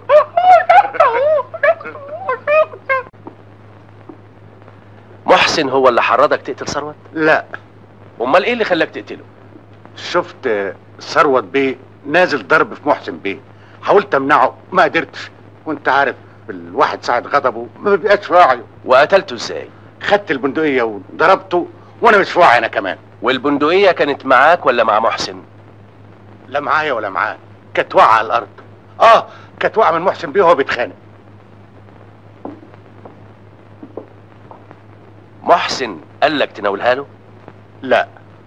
محسن هو اللي حرضك تقتل ثروت لا امال ايه اللي خلاك تقتله شفت ثروت بيه نازل ضرب في محسن بيه حاولت امنعه ما قدرتش كنت عارف الواحد ساعة غضبه ما بيبقاش في وعيه وقتلته ازاي خدت البندقية وضربته وانا مش في وعي انا كمان والبندقية كانت معاك ولا مع محسن لا معايا ولا معاه كانت واقعة على الارض اه كانت واقعة من محسن بيه وهو بيتخانق محسن قال لك تناولها له لا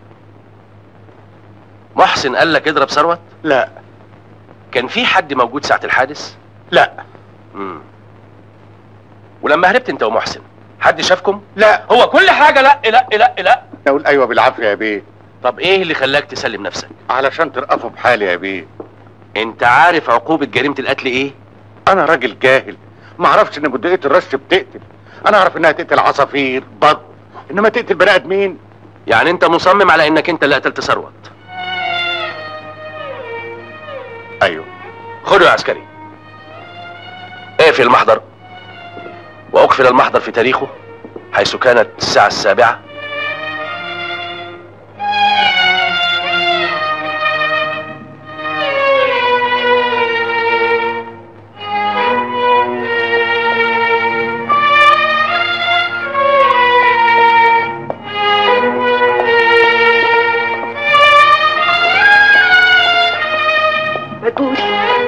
محسن قال لك اضرب ثروت لا كان في حد موجود ساعة الحادث لا امم ولما هربت انت ومحسن حد شافكم لا هو كل حاجة لا لا لا لا اقول ايوه بالعافية يا بيه طب ايه اللي خلاك تسلم نفسك علشان ترقفوا بحالي يا بيه انت عارف عقوبة جريمة القتل ايه انا راجل جاهل ما اعرفش ان بندقية الرش بتقتل انا اعرف انها تقتل عصافير بط انما تقتل بني ادمين يعني انت مصمم على انك انت اللي قتلت ثروت ايوه خده يا عسكري اقفل المحضر واقفل المحضر في تاريخه حيث كانت الساعة السابعة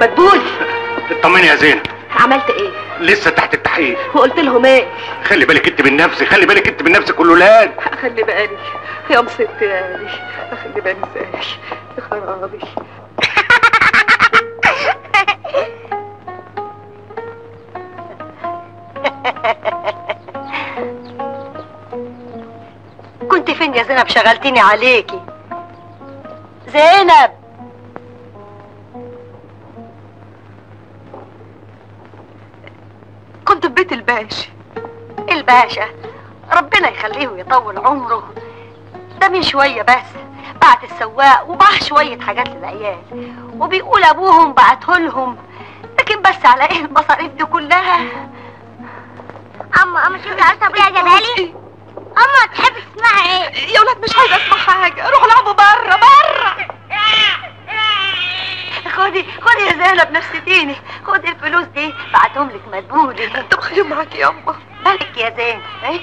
مدبول اطمني يا زينب عملت ايه لسه تحت التحقيق وقلت لهم ايه خلي بالك انت من نفسك خلي بالك انت من نفسك والولاد اخلي بالي يا مصيبتي يا لي اخلي بالي ازاي يا خرابي كنت فين يا زينب شغلتيني عليكي زينب كنت في بيت الباشا الباشا ربنا يخليه ويطول عمره ده من شوية بس بعت السواق وباع شوية حاجات للعيال وبيقول أبوهم بعتهولهم لكن بس على إيه المصاريف دي كلها اما اما شوفي عروسه ابويا جابها لي اما تحب تسمعي ايه يا ولاد مش عايزة أسمع حاجة روحوا العبوا بره بره خدي خدي يا زينب نفستيني خدي الفلوس دي بعتهم لك مدبولي طب خليهم معاكي يا أما مالك يا زينب ايه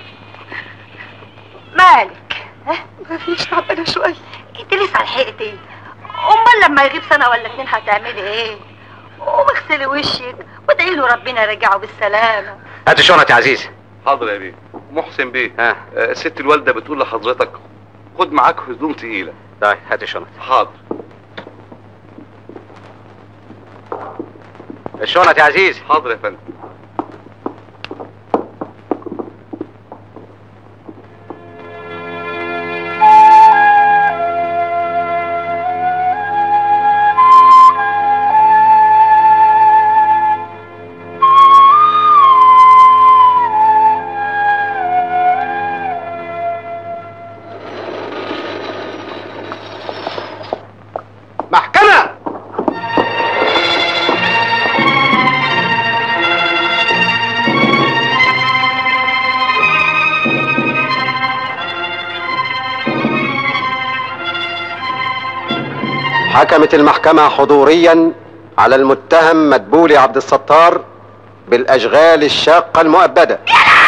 مالك ها مفيش تعبانة شوية انت لسه لحقتي امال لما يغيب سنة ولا اتنين هتعملي ايه ومغسلي وشك وادعي له ربنا يرجعه بالسلامة هات الشنط يا عزيزي حاضر يا بيه محسن بيه ها آه ست الوالده بتقول لحضرتك خد معاك هدوم تقيله طيب هات الشنط حاضر الشنط يا عزيزي حاضر يا فندم محكمة حكمت المحكمة حضوريا على المتهم مدبولي عبد الستار بالأشغال الشاقة المؤبدة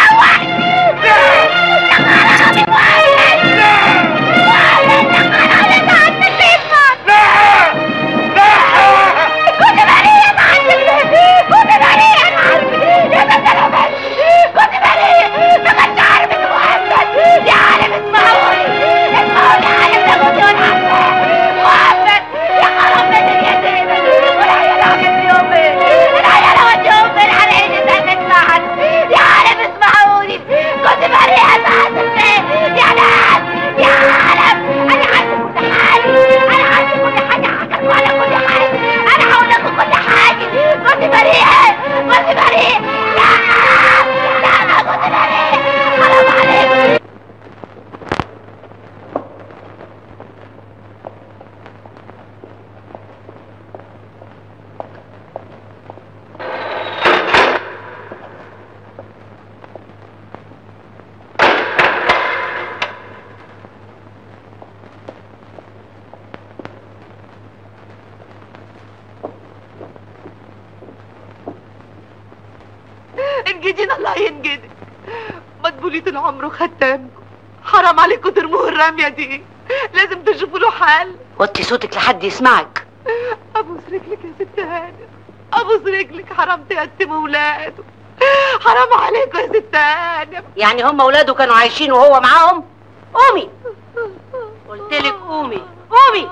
انجدين الله ينجدك مدبولي طول عمره خدامكم حرام عليكم ترموه الرمية دي لازم تشوفوا له حل وطي صوتك لحد يسمعك ابوس رجلك يا ست هانم ابوس رجلك حرام تقدم ولاده حرام عليكم يا ست هانم يعني هم اولاده كانوا عايشين وهو معاهم قومي قلت لك قومي قومي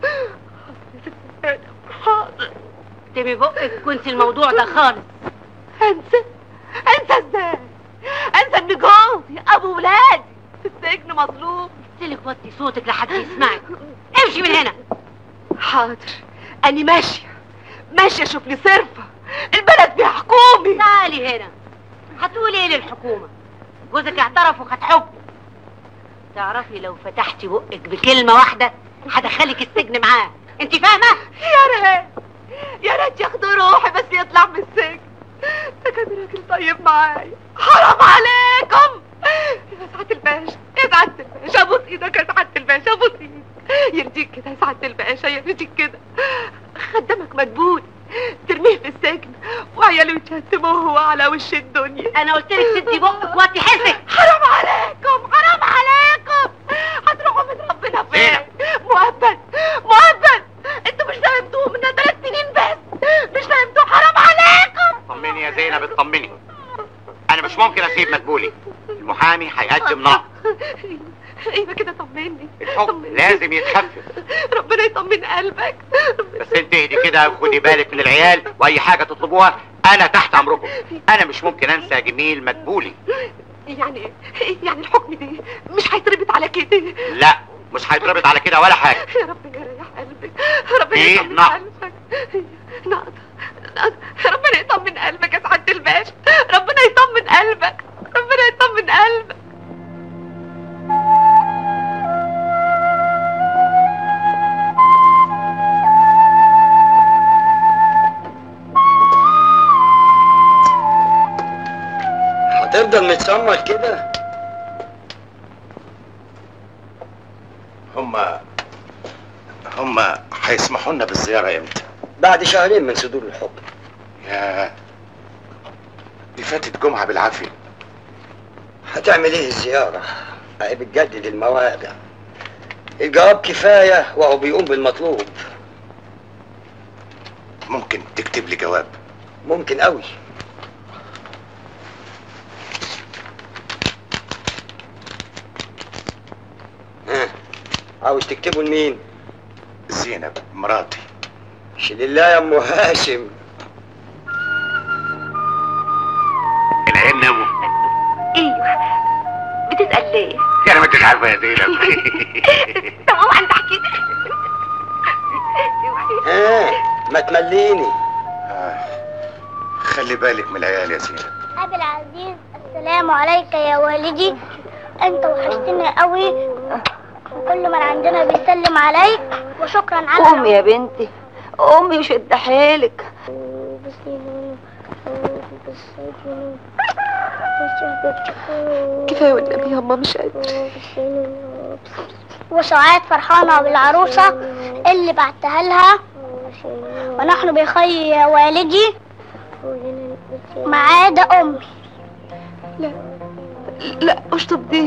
حاضر اكتبي بقك وانسي الموضوع ده خالص انسى انسى ازاي انسى ان جوزي ابو ولادي في السجن مظلوم قلت لك وطي صوتك لحد يسمعك امشي من هنا حاضر اني ماشيه ماشيه اشوف لي صرفه البلد فيها حكومي تعالي هنا هتقولي ايه للحكومه جوزك اعترف وخد حب تعرفي لو فتحتي بقك بكلمه واحده هدخلك السجن معاه انت فاهمه يا ريت يا ريت ياخدوا روحي بس يطلع من السجن ده كان راجل طيب معايا حرام عليكم يا سعادة الباشا يا سعادة الباشا ابوس ايدك يا سعادة الباشا ابوس ايدك يرضيك كده يا سعادة الباشا يرضيك كده خدامك مدبول ترميه في السجن وعياله يتشتموه هو على وش الدنيا انا قلت لك سدي بقك وطي حسك حرام عليكم حرام عليكم هتروحوا من ربنا فين مؤبد مؤبد انتوا مش فهمتوه من ثلاث سنين بس مدبولي المحامي هيقدم نقد ايوه كده طمني الحكم لازم يتخفف ربنا يطمن قلبك بس انت اهدي كده وخدي بالك من العيال واي حاجه تطلبوها انا تحت امركم انا مش ممكن انسى جميل مدبولي يعني يعني الحكم دي مش هيتربط على كده لا مش هيتربط على كده ولا حاجه يا ربنا يريح قلبك ربنا ايه يطمن نقد قلبك نقد نقد ربنا يطمن قلبك يا سعاده الباشا ربنا يطمن قلبك ربنا يطمن قلبك هتفضل متسمر كده هما هما هيسمحوا لنا بالزياره امتى؟ بعد شهرين من صدور الحكم يا دي فاتت جمعه بالعافيه هتعمل ايه الزيارة؟ هي بتجدد المواقع الجواب كفاية وهو بيقوم بالمطلوب ممكن تكتب لي جواب ممكن قوي ها عاوز تكتبه لمين؟ زينب مراتي مش لله يا ام هاشم العين ناموا ايوه بتسال ليه يعني ما انتش عارفه يا زينب طب اوعى انت حكيت ها ما تمليني خلي بالك من العيال يا زينب أبي العزيز السلام عليك يا والدي أنت وحشتنا قوي وكل من عندنا بيسلم عليك وشكرا على قومي يا بنتي قومي وشد حيلك كفايه والنبي يا ماما مش قادره وسعاد فرحانة بالعروسة اللي بعتها لها ونحن بخير والدي ما عدا أمي لا لا اشطب دي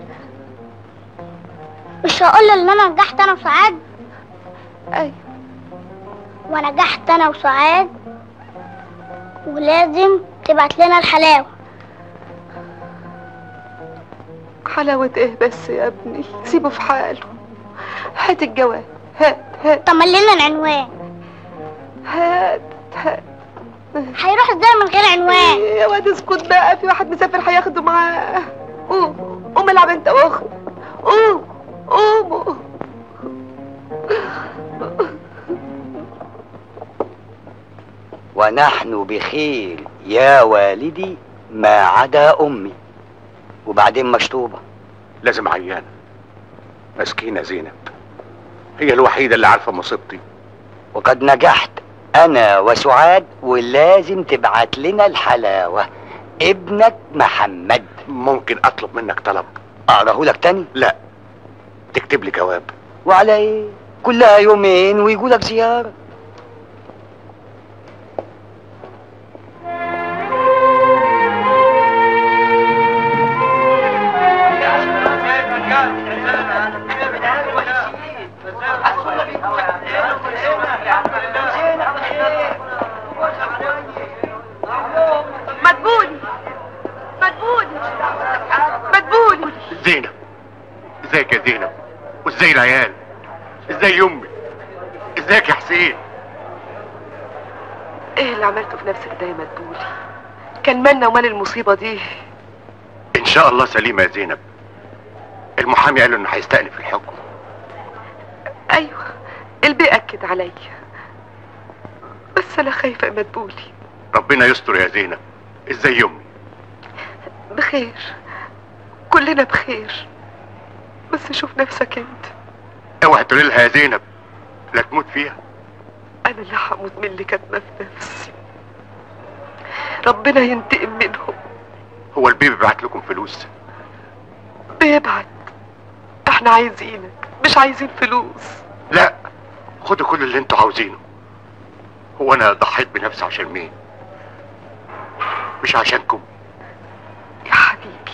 مش هقول له ان انا نجحت انا وسعاد ايوه ونجحت انا وسعاد ولازم تبعت لنا الحلاوة حلاوة ايه بس يا ابني سيبه في حاله هات الجواب هات هات طب لنا العنوان هات هات هيروح ازاي من غير عنوان يا واد اسكت بقى في واحد مسافر هياخده معاه قوم قوم العب انت واخد قوم قوم ونحن بخير يا والدي ما عدا امي وبعدين مشطوبة لازم عيانه مسكينه زينب هي الوحيده اللي عارفه مصيبتي وقد نجحت انا وسعاد ولازم تبعت لنا الحلاوة ابنك محمد ممكن اطلب منك طلب اقراه لك تاني لا تكتب لي جواب وعلى ايه كلها يومين ويجولك زيارة مدبولي مدبولي مدبولي زينب ازيك يا زينب وازاي العيال ازاي امي ازيك يا حسين ايه اللي عملته في نفسك ده يا مدبولي كان مالنا ومال المصيبة دي ان شاء الله سليمه يا زينب المحامي قال له انه هيستأنف الحكم ايوه البي اكد عليا بس انا خايفة يا مدبولي ربنا يستر يا زينب ازاي امي بخير كلنا بخير بس شوف نفسك انت اوعي تقولي لها يا زينب لا تموت فيها انا اللي هموت من اللي كاتمه في نفسي ربنا ينتقم منهم هو البيبي بعت لكم فلوس بيبعت احنا عايزينك مش عايزين فلوس لا خدوا كل اللي انتوا عاوزينه هو انا ضحيت بنفسي عشان مين مش عشانكم يا حبيبي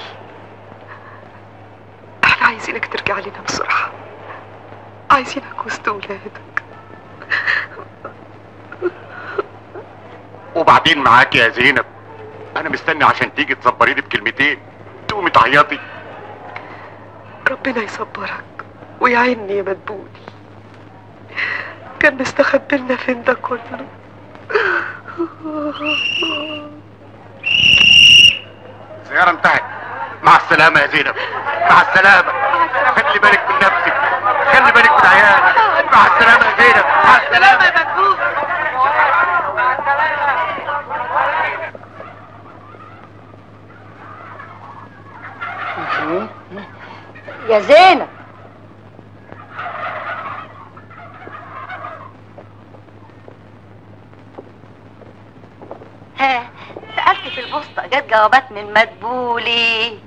احنا عايزينك ترجع لنا بسرعة عايزينك وسط ولادك وبعدين معاك يا زينب انا مستني عشان تيجي تصبريني بكلمتين تقومي تعيطي ربنا يصبرك ويعيني يا مدبولي كان مستخبي لنا فين ده كله الزيارة انتهت مع السلامة يا زينب مع السلامة خلي بالك من نفسك خلي بالك من عيالك مع السلامة يا زينب مع السلامة يا مدبولي يا زينب ها سألت في البوسطة جت جوابات من مدبولي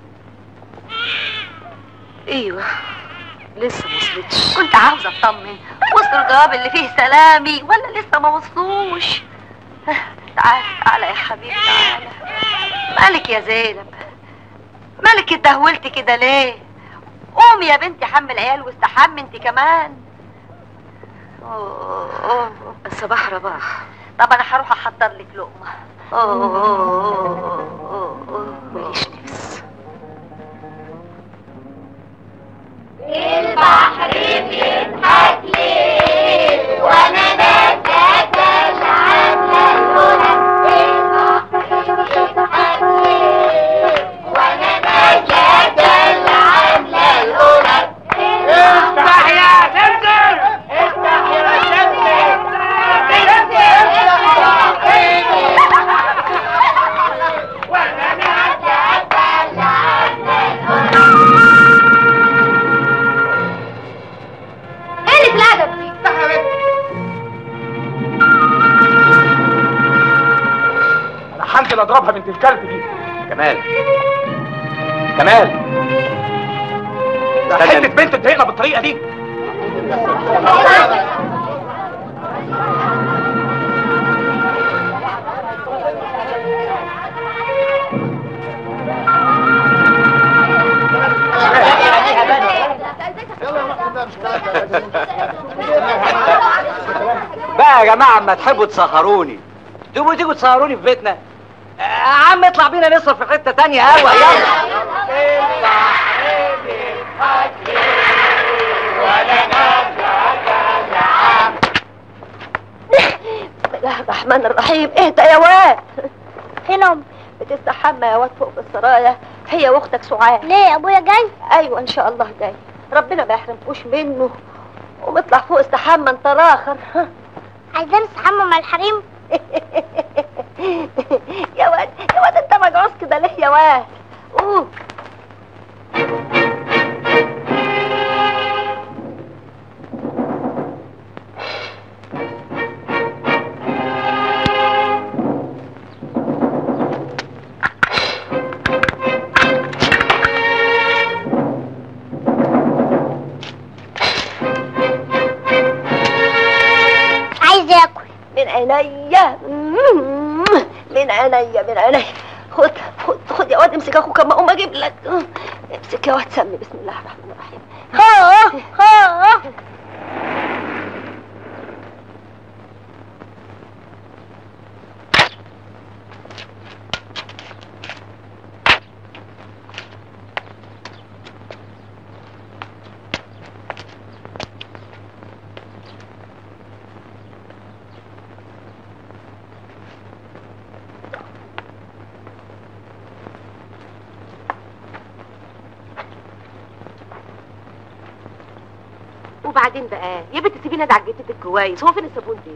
ايوه لسه ما وصلتش كنت عاوزة اطمن وصل الجواب اللي فيه سلامي ولا لسه ما وصلوش ها، تعال تعال يا حبيبي تعال مالك يا زينب مالك اتدهولتي كده ليه قومي يا بنتي حمل العيال واستحمي انت كمان أوه، أوه. الصباح رباح طب انا هروح احضر لك لقمه أوه، أوه، أوه، أوه. ماليش نفس البحر بيضحك ليه وانا ناساك العاملة الهدى البحر بيضحك ليه وانا ناساك العاملة الهدى افتح يا سمسم افتح يا سمسم وانا ناساك العاملة الهدى قلة الأدب دي انا هنزل اضربها بنت الكلب دي كمال كمال ده حته بنت تضايقنا بالطريقه دي بقى يا جماعه اما تحبوا تسهروني تبقوا تيجوا تسهروني في بيتنا يا عم اطلع بينا نصرف في حته تانية قهوه يلا بسم الله الرحمن الرحيم اهدى يا واد فين امي بتستحمى يا واد فوق في السرايا هي واختك سعاد ليه ابويا جاي ايوه ان شاء الله جاي ربنا ما يحرمكوش منه ومطلع فوق استحمى انت راخر عايزين نستحمى مع الحريم يا واد يا واد انت مجعوز كده ليه يا واد اوه عايز اكل من عينيا من عينيا من عينيا خد خد خد يا واد امسك اخوك اما اقوم اجيب لك امسك يا واد سمي بسم الله الرحمن الرحيم ها ها وبعدين بقى يا بنت سيبيني ادعك جدتك كويس هو فين الصابون دي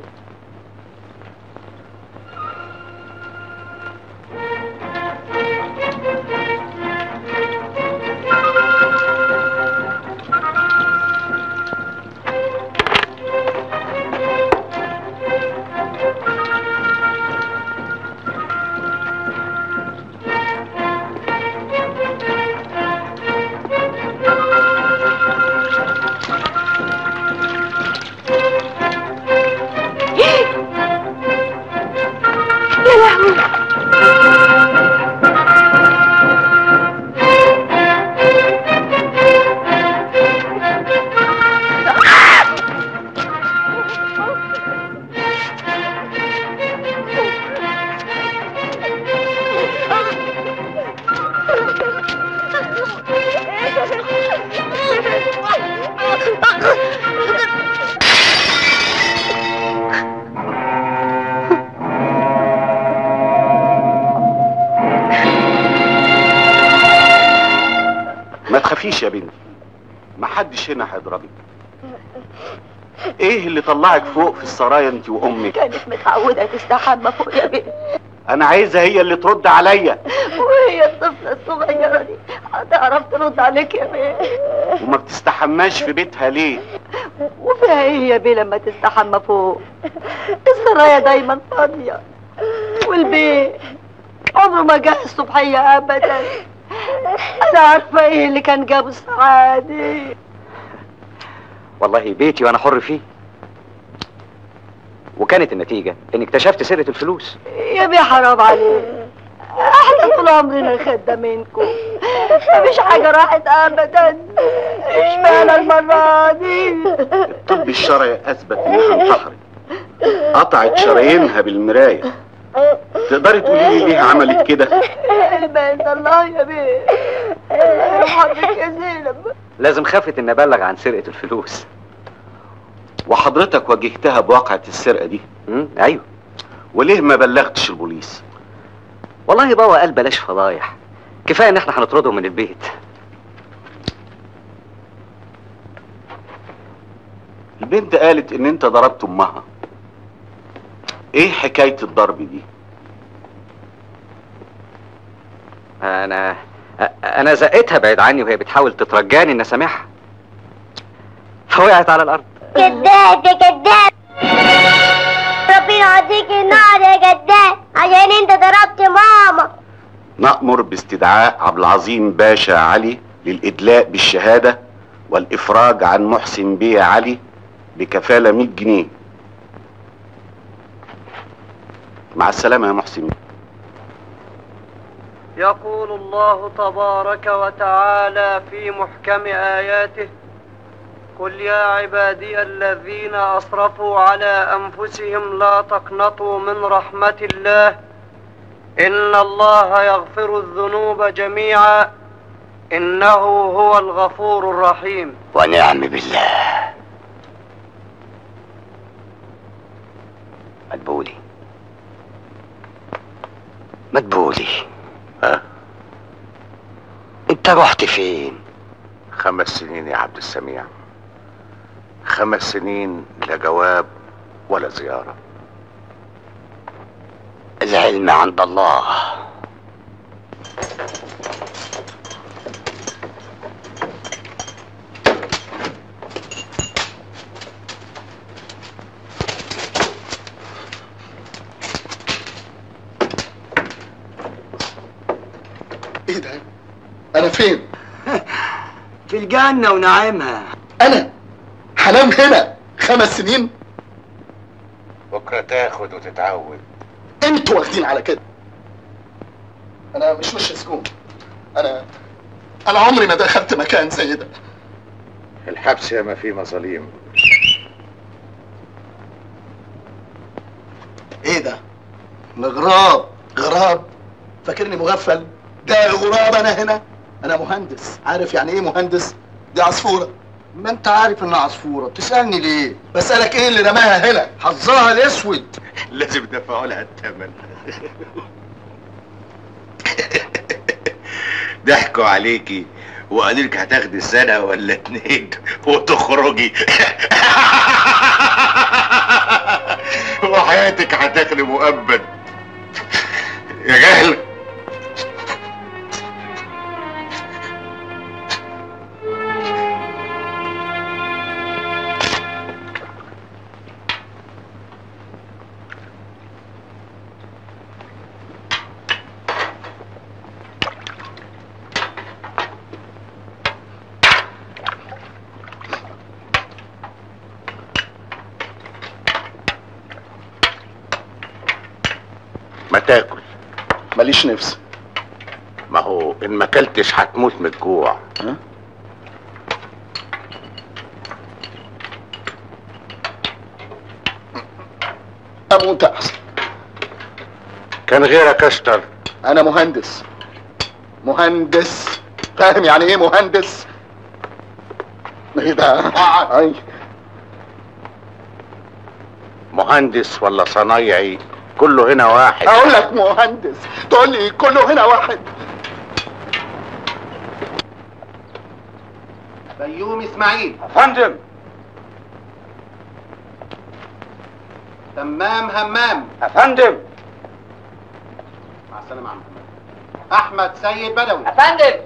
تخافيش يا بنتي محدش هنا هيضربك ايه اللي طلعك فوق في السرايا انت وامك كانت متعودة تستحمى فوق يا بنت انا عايزها هي اللي ترد عليا وهي الطفلة الصغيرة دي هتعرف ترد عليك يا بنت وما بتستحماش في بيتها ليه وفيها ايه يا بيه لما تستحمى فوق السرايا دايما فاضية والبيت عمره ما جه الصبحية ابدا انا عارفة ايه اللي كان جابه السعادة والله بيتي وانا حر فيه وكانت النتيجة اني اكتشفت سرقة الفلوس يا بيه حرام عليك احنا طول عمرنا خدامينكم مفيش حاجة راحت ابدا اشمعنى المرة دي الطب الشرعي اثبت انها انتحرت قطعت شرايينها بالمراية تقدري تقولي لي ليه عملت كده البنت الله يا بيه الله يرحمك يا زينب لازم خافت ان ابلغ عن سرقة الفلوس وحضرتك واجهتها بواقعة السرقة دي امم ايوه وليه ما بلغتش البوليس والله بابا قال بلاش فضايح كفايه ان احنا هنطردهم من البيت البنت قالت ان انت ضربت امها ايه حكاية الضرب دي انا أ- انا زقتها بعيد عني وهي بتحاول تترجاني ان اسامحها فوقعت على الارض كداب يا كداب ربنا يعطيك النار يا كداب عشان انت ضربت ماما نأمر باستدعاء عبد العظيم باشا علي للإدلاء بالشهادة والإفراج عن محسن بيه علي بكفالة 100 جنيه مع السلامة يا محسن يقول الله تبارك وتعالى في محكم آياته قل يا عبادي الذين أسرفوا على أنفسهم لا تقنطوا من رحمة الله إن الله يغفر الذنوب جميعا إنه هو الغفور الرحيم ونعم بالله مدبولي مدبولي ها انت رحت فين خمس سنين يا عبد السميع خمس سنين لا جواب ولا زيارة العلم عند الله ايه ده انا فين في الجنة ونعيمها انا هنام هنا خمس سنين بكرة تاخد وتتعود انتوا واخدين على كده انا مش وش سكون انا انا عمري ما دخلت مكان زي ده الحبس ياما فيه مظاليم ايه ده الغراب غراب فاكرني مغفل ده غراب انا هنا انا مهندس عارف يعني ايه مهندس دي عصفوره ما انت عارف انها عصفوره بتسالني ليه بسالك ايه اللي رماها هنا حظها الاسود لازم دفعوا لها الثمن ضحكوا عليكي وقالوا لك هتاخدي سنة ولا اتنين وتخرجي وحياتك هتاخدي مؤبد يا جهل ما تاكل ماليش نفس ما هو ان ما اكلتش هتموت من الجوع ها؟ اموت احسن كان غيرك اشطر انا مهندس مهندس فاهم يعني ايه مهندس ايه ده أي. مهندس ولا صنايعي كله هنا واحد اقول لك مهندس تقول لي كله هنا واحد بيومي اسماعيل فندم تمام همام افندم مع السلامه يا عم محمد. احمد سيد بدوي افندم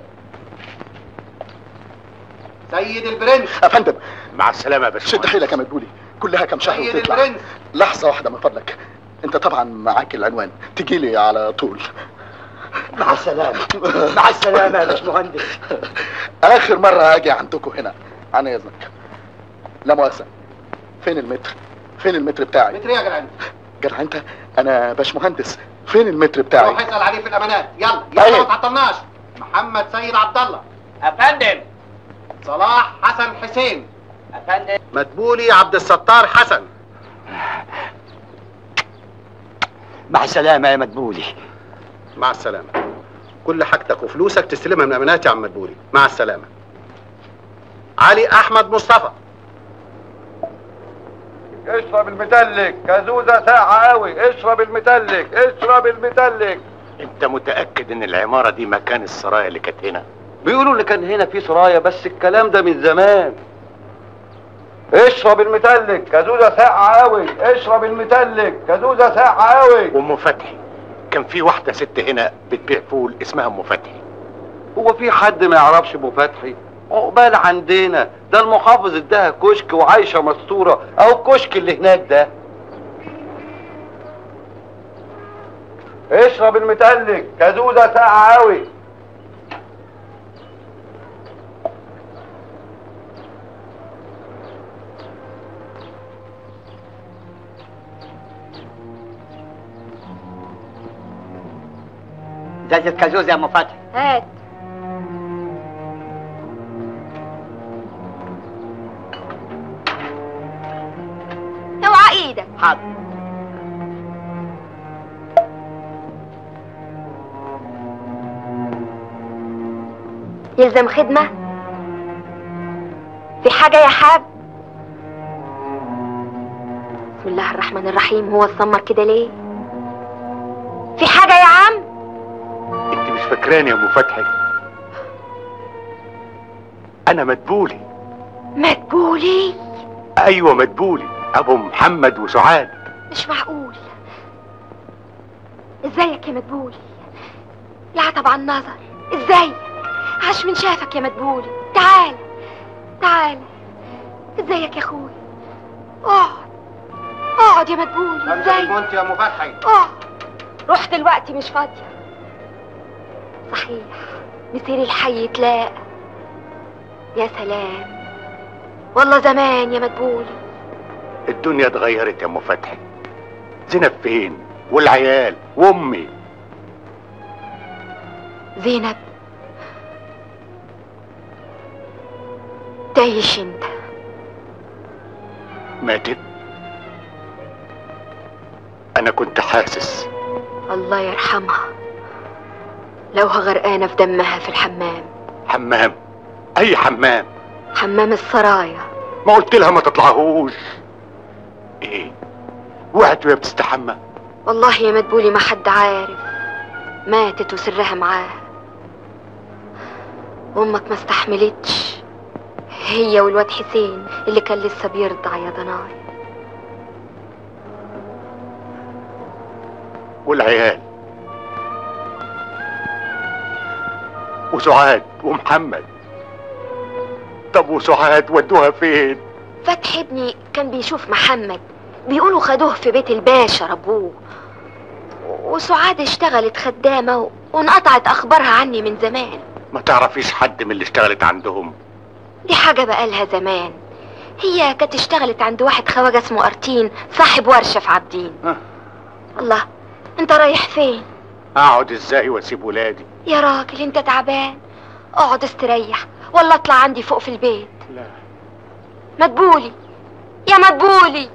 سيد البرنس افندم مع السلامه يا باشمهندس شد حيلك يا مدبولي كلها كام شهر سيد وتطلع البرنس لحظه واحده من فضلك انت طبعا معاك العنوان تجي لي على طول مع السلامة مع السلامة يا باشمهندس اخر مره هاجي عندكم هنا عن اذنك لا مؤاخذه فين المتر فين المتر بتاعي متر يا جدع انت جدع انت انا باشمهندس فين المتر بتاعي روح اسال عليه في الامانات يلا يلا أيوة. ما تعطلناش محمد سيد عبد الله افندم صلاح حسن حسين افندم مدبولي عبد الستار حسن مع السلامة يا مدبولي مع السلامه كل حاجتك وفلوسك تستلمها من امانات يا عم مدبولي مع السلامه علي احمد مصطفى اشرب المتلج كازوزة ساعة قوي اشرب المتلج اشرب المتلج انت متاكد ان العماره دي مكان السرايا اللي كانت هنا بيقولوا اللي كان هنا في سرايا بس الكلام ده من زمان اشرب المتلج كازوزة ساعة قوي اشرب المتلج كازوزة ساعة قوي وام فتحي كان في واحده ست هنا بتبيع فول اسمها ام فتحي هو في حد ما يعرفش ابو فتحي عقبال عندنا ده المحافظ اداها كشك وعايشه مستوره او الكشك اللي هناك ده اشرب المتلج كازوزة ساعة قوي ازازة كازوزة يا ام فتحي هات اوعى ايدك حاضر يلزم خدمة في حاجة يا حاب بسم الله الرحمن الرحيم هو السمر كده ليه في حاجة يا عم انت مش فاكراني يا ام فتحي انا مدبولي مدبولي ايوه مدبولي ابو محمد وسعاد مش معقول ازيك يا مدبولي لا طبعا نظر ازيك عاش من شافك يا مدبولي تعال تعال ازيك يا اخوي اقعد اقعد يا مدبولي انزل ازيك المنت يا ام فتحي اقعد روح دلوقتي مش فاضية صحيح مسير الحي يتلاقى يا سلام والله زمان يا مدبولي الدنيا اتغيرت يا ام فتحي زينب فين والعيال وامي زينب تعيش انت ماتت انا كنت حاسس الله يرحمها لوها غرقانة في دمها في الحمام حمام اي حمام حمام السرايا ما قلت لها ما تطلعهوش ايه وقعت وهي بتستحمى والله يا مدبولي ما حد عارف ماتت وسرها معاها امك ما استحملتش هي والواد حسين اللي كان لسه بيرضع يا ضناي والعيال وسعاد ومحمد طب وسعاد ودوها فين فتحي ابني كان بيشوف محمد بيقولوا خدوه في بيت الباشا ربوه وسعاد اشتغلت خدامة و- وانقطعت اخبارها عني من زمان ما تعرفيش حد من اللي اشتغلت عندهم دي حاجة بقالها زمان هي كانت اشتغلت عند واحد خواجة اسمه أرتين صاحب ورشة في عابدين ها. الله انت رايح فين اقعد ازاي واسيب ولادي يا راجل انت تعبان اقعد استريح ولا اطلع عندي فوق في البيت لا مدبولي يا مدبولي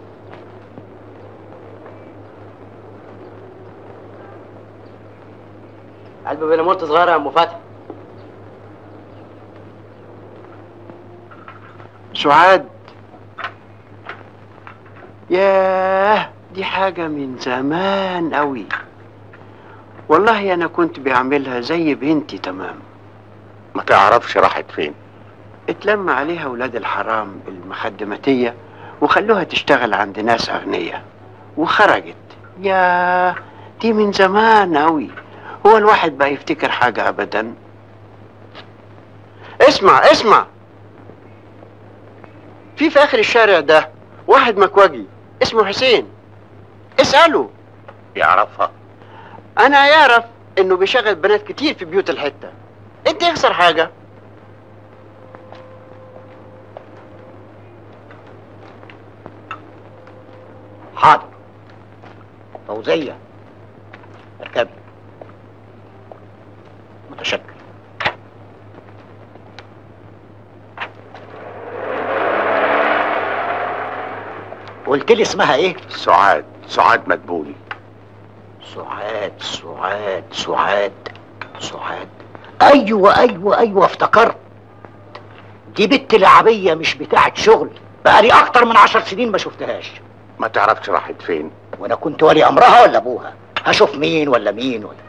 قلب بلمونت صغيرة يا ام فتحي سعاد ياه دي حاجة من زمان قوي والله أنا كنت بعملها زي بنتي تمام ما تعرفش راحت فين اتلم عليها ولاد الحرام المخدماتية وخلوها تشتغل عند ناس أغنياء وخرجت يا دي من زمان أوي هو الواحد بقى يفتكر حاجة أبدا اسمع اسمع في في آخر الشارع ده واحد مكواجي اسمه حسين اسأله يعرفها أنا يعرف إنه بيشغل بنات كتير في بيوت الحتة أنت يخسر حاجة حاضر فوزية اركبي متشكر قلت لي اسمها ايه؟ سعاد سعاد مدبولي سعاد سعاد سعاد سعاد ايوه ايوه ايوه افتكرت دي بنت لعبيه مش بتاعت شغل بقالي اكتر من عشر سنين ما شفتهاش ما تعرفش راحت فين وانا كنت ولي امرها ولا ابوها هشوف مين ولا مين ولا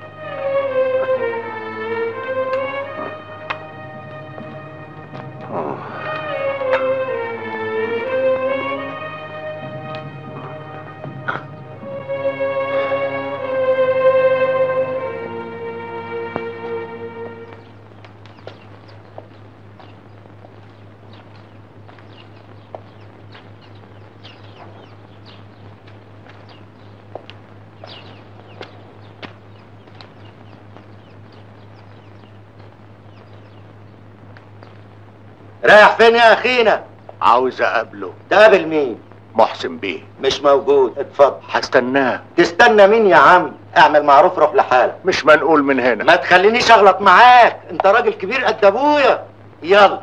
رايح فين يا اخينا عاوز اقابله تقابل مين محسن بيه مش موجود اتفضل هستناه تستنى مين يا عم اعمل معروف روح لحالك مش منقول من هنا ما تخلينيش اغلط معاك انت راجل كبير قد ابويا يلا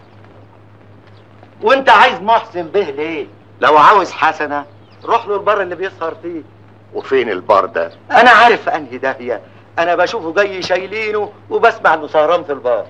وانت عايز محسن به ليه لو عاوز حسنه روح له البر اللي بيسهر فيه وفين البار ده انا عارف في انهي داهيه انا بشوفه جاي شايلينه وبسمع انه سهران في البار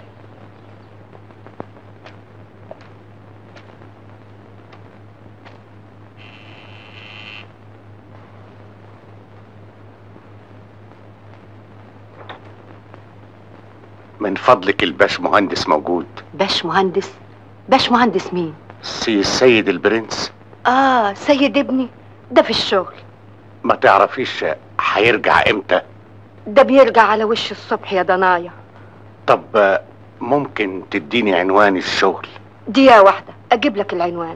من فضلك الباش مهندس موجود باش مهندس باش مهندس مين سي السيد البرنس اه سيد ابني ده في الشغل ما تعرفيش هيرجع امتى ده بيرجع على وش الصبح يا ضنايا طب آه، ممكن تديني عنوان الشغل دقيقة واحدة اجيب لك العنوان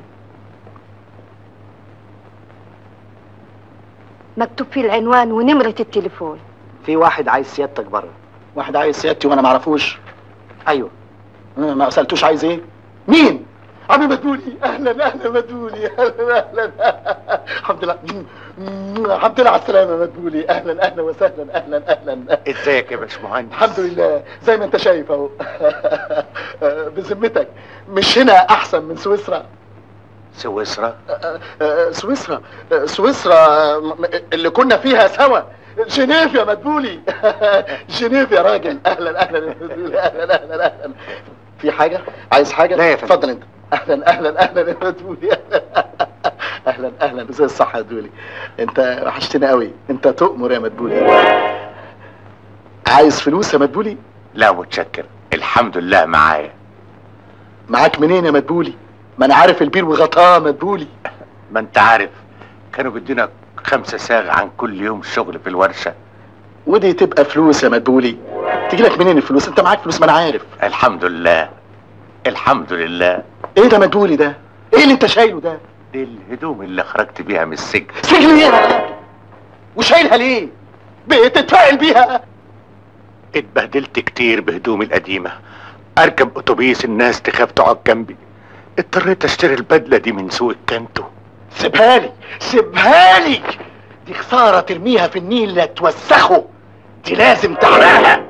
مكتوب فيه العنوان ونمرة التليفون في واحد عايز سيادتك بره واحد عايز سيادتي وانا ما اعرفوش ايوه أنا ما سالتوش عايز ايه مين عم مدبولي اهلا اهلا مدبولي اهلا اهلا الحمد لله الحمد لله على السلامه مدبولي اهلا اهلا وسهلا اهلا اهلا ازيك يا باشمهندس الحمد لله زي ما انت شايف اهو بذمتك مش هنا احسن من سويسرا سويسرا آه، سويسرا آه، سويسرا آه، اللي كنا فيها سوا جنيف يا مدبولي جنيف يا راجل اهلا اهلا يا مدبولي اهلا اهلا اهلا في حاجه عايز حاجه لا يا فندم اتفضل انت اهلا اهلا اهلا يا مدبولي اهلا اهلا زي الصح يا مدبولي انت وحشتنا قوي انت تؤمر يا مدبولي عايز فلوس يا مدبولي لا متشكر الحمد لله معايا معاك منين يا مدبولي ما انا عارف البير وغطاه مدبولي ما انت عارف كانوا بيدينا خمسة ساغ عن كل يوم شغل في الورشة ودي تبقى فلوس يا مدبولي تيجي لك منين الفلوس انت معاك فلوس ما انا عارف الحمد لله الحمد لله ايه ده مدبولي ده ايه اللي انت شايله ده دي الهدوم اللي خرجت بيها من السجن سجن ايه يا راجل؟ وشايلها ليه بتتفائل بيها اتبهدلت كتير بهدومي القديمة اركب اتوبيس الناس تخاف تقعد جنبي اضطريت اشتري البدلة دي من سوق الكانتو سيبها لي سيبها لي دي خساره ترميها في النيل لا توسخه دي لازم تعملها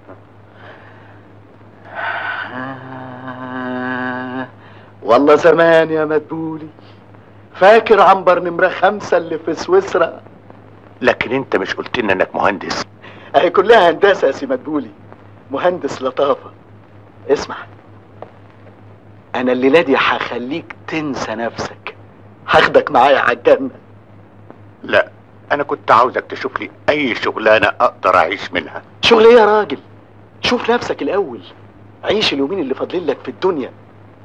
والله زمان يا مدبولي فاكر عنبر نمرة خمسة اللي في سويسرا لكن انت مش قلت لنا انك مهندس اهي كلها هندسة يا سي مدبولي مهندس لطافة اسمع انا الليلة دي هخليك تنسى نفسك هاخدك معايا على الجنة لا انا كنت عاوزك تشوف لي اي شغلانة اقدر اعيش منها شغل ايه يا راجل شوف نفسك الاول عيش اليومين اللي فاضلين لك في الدنيا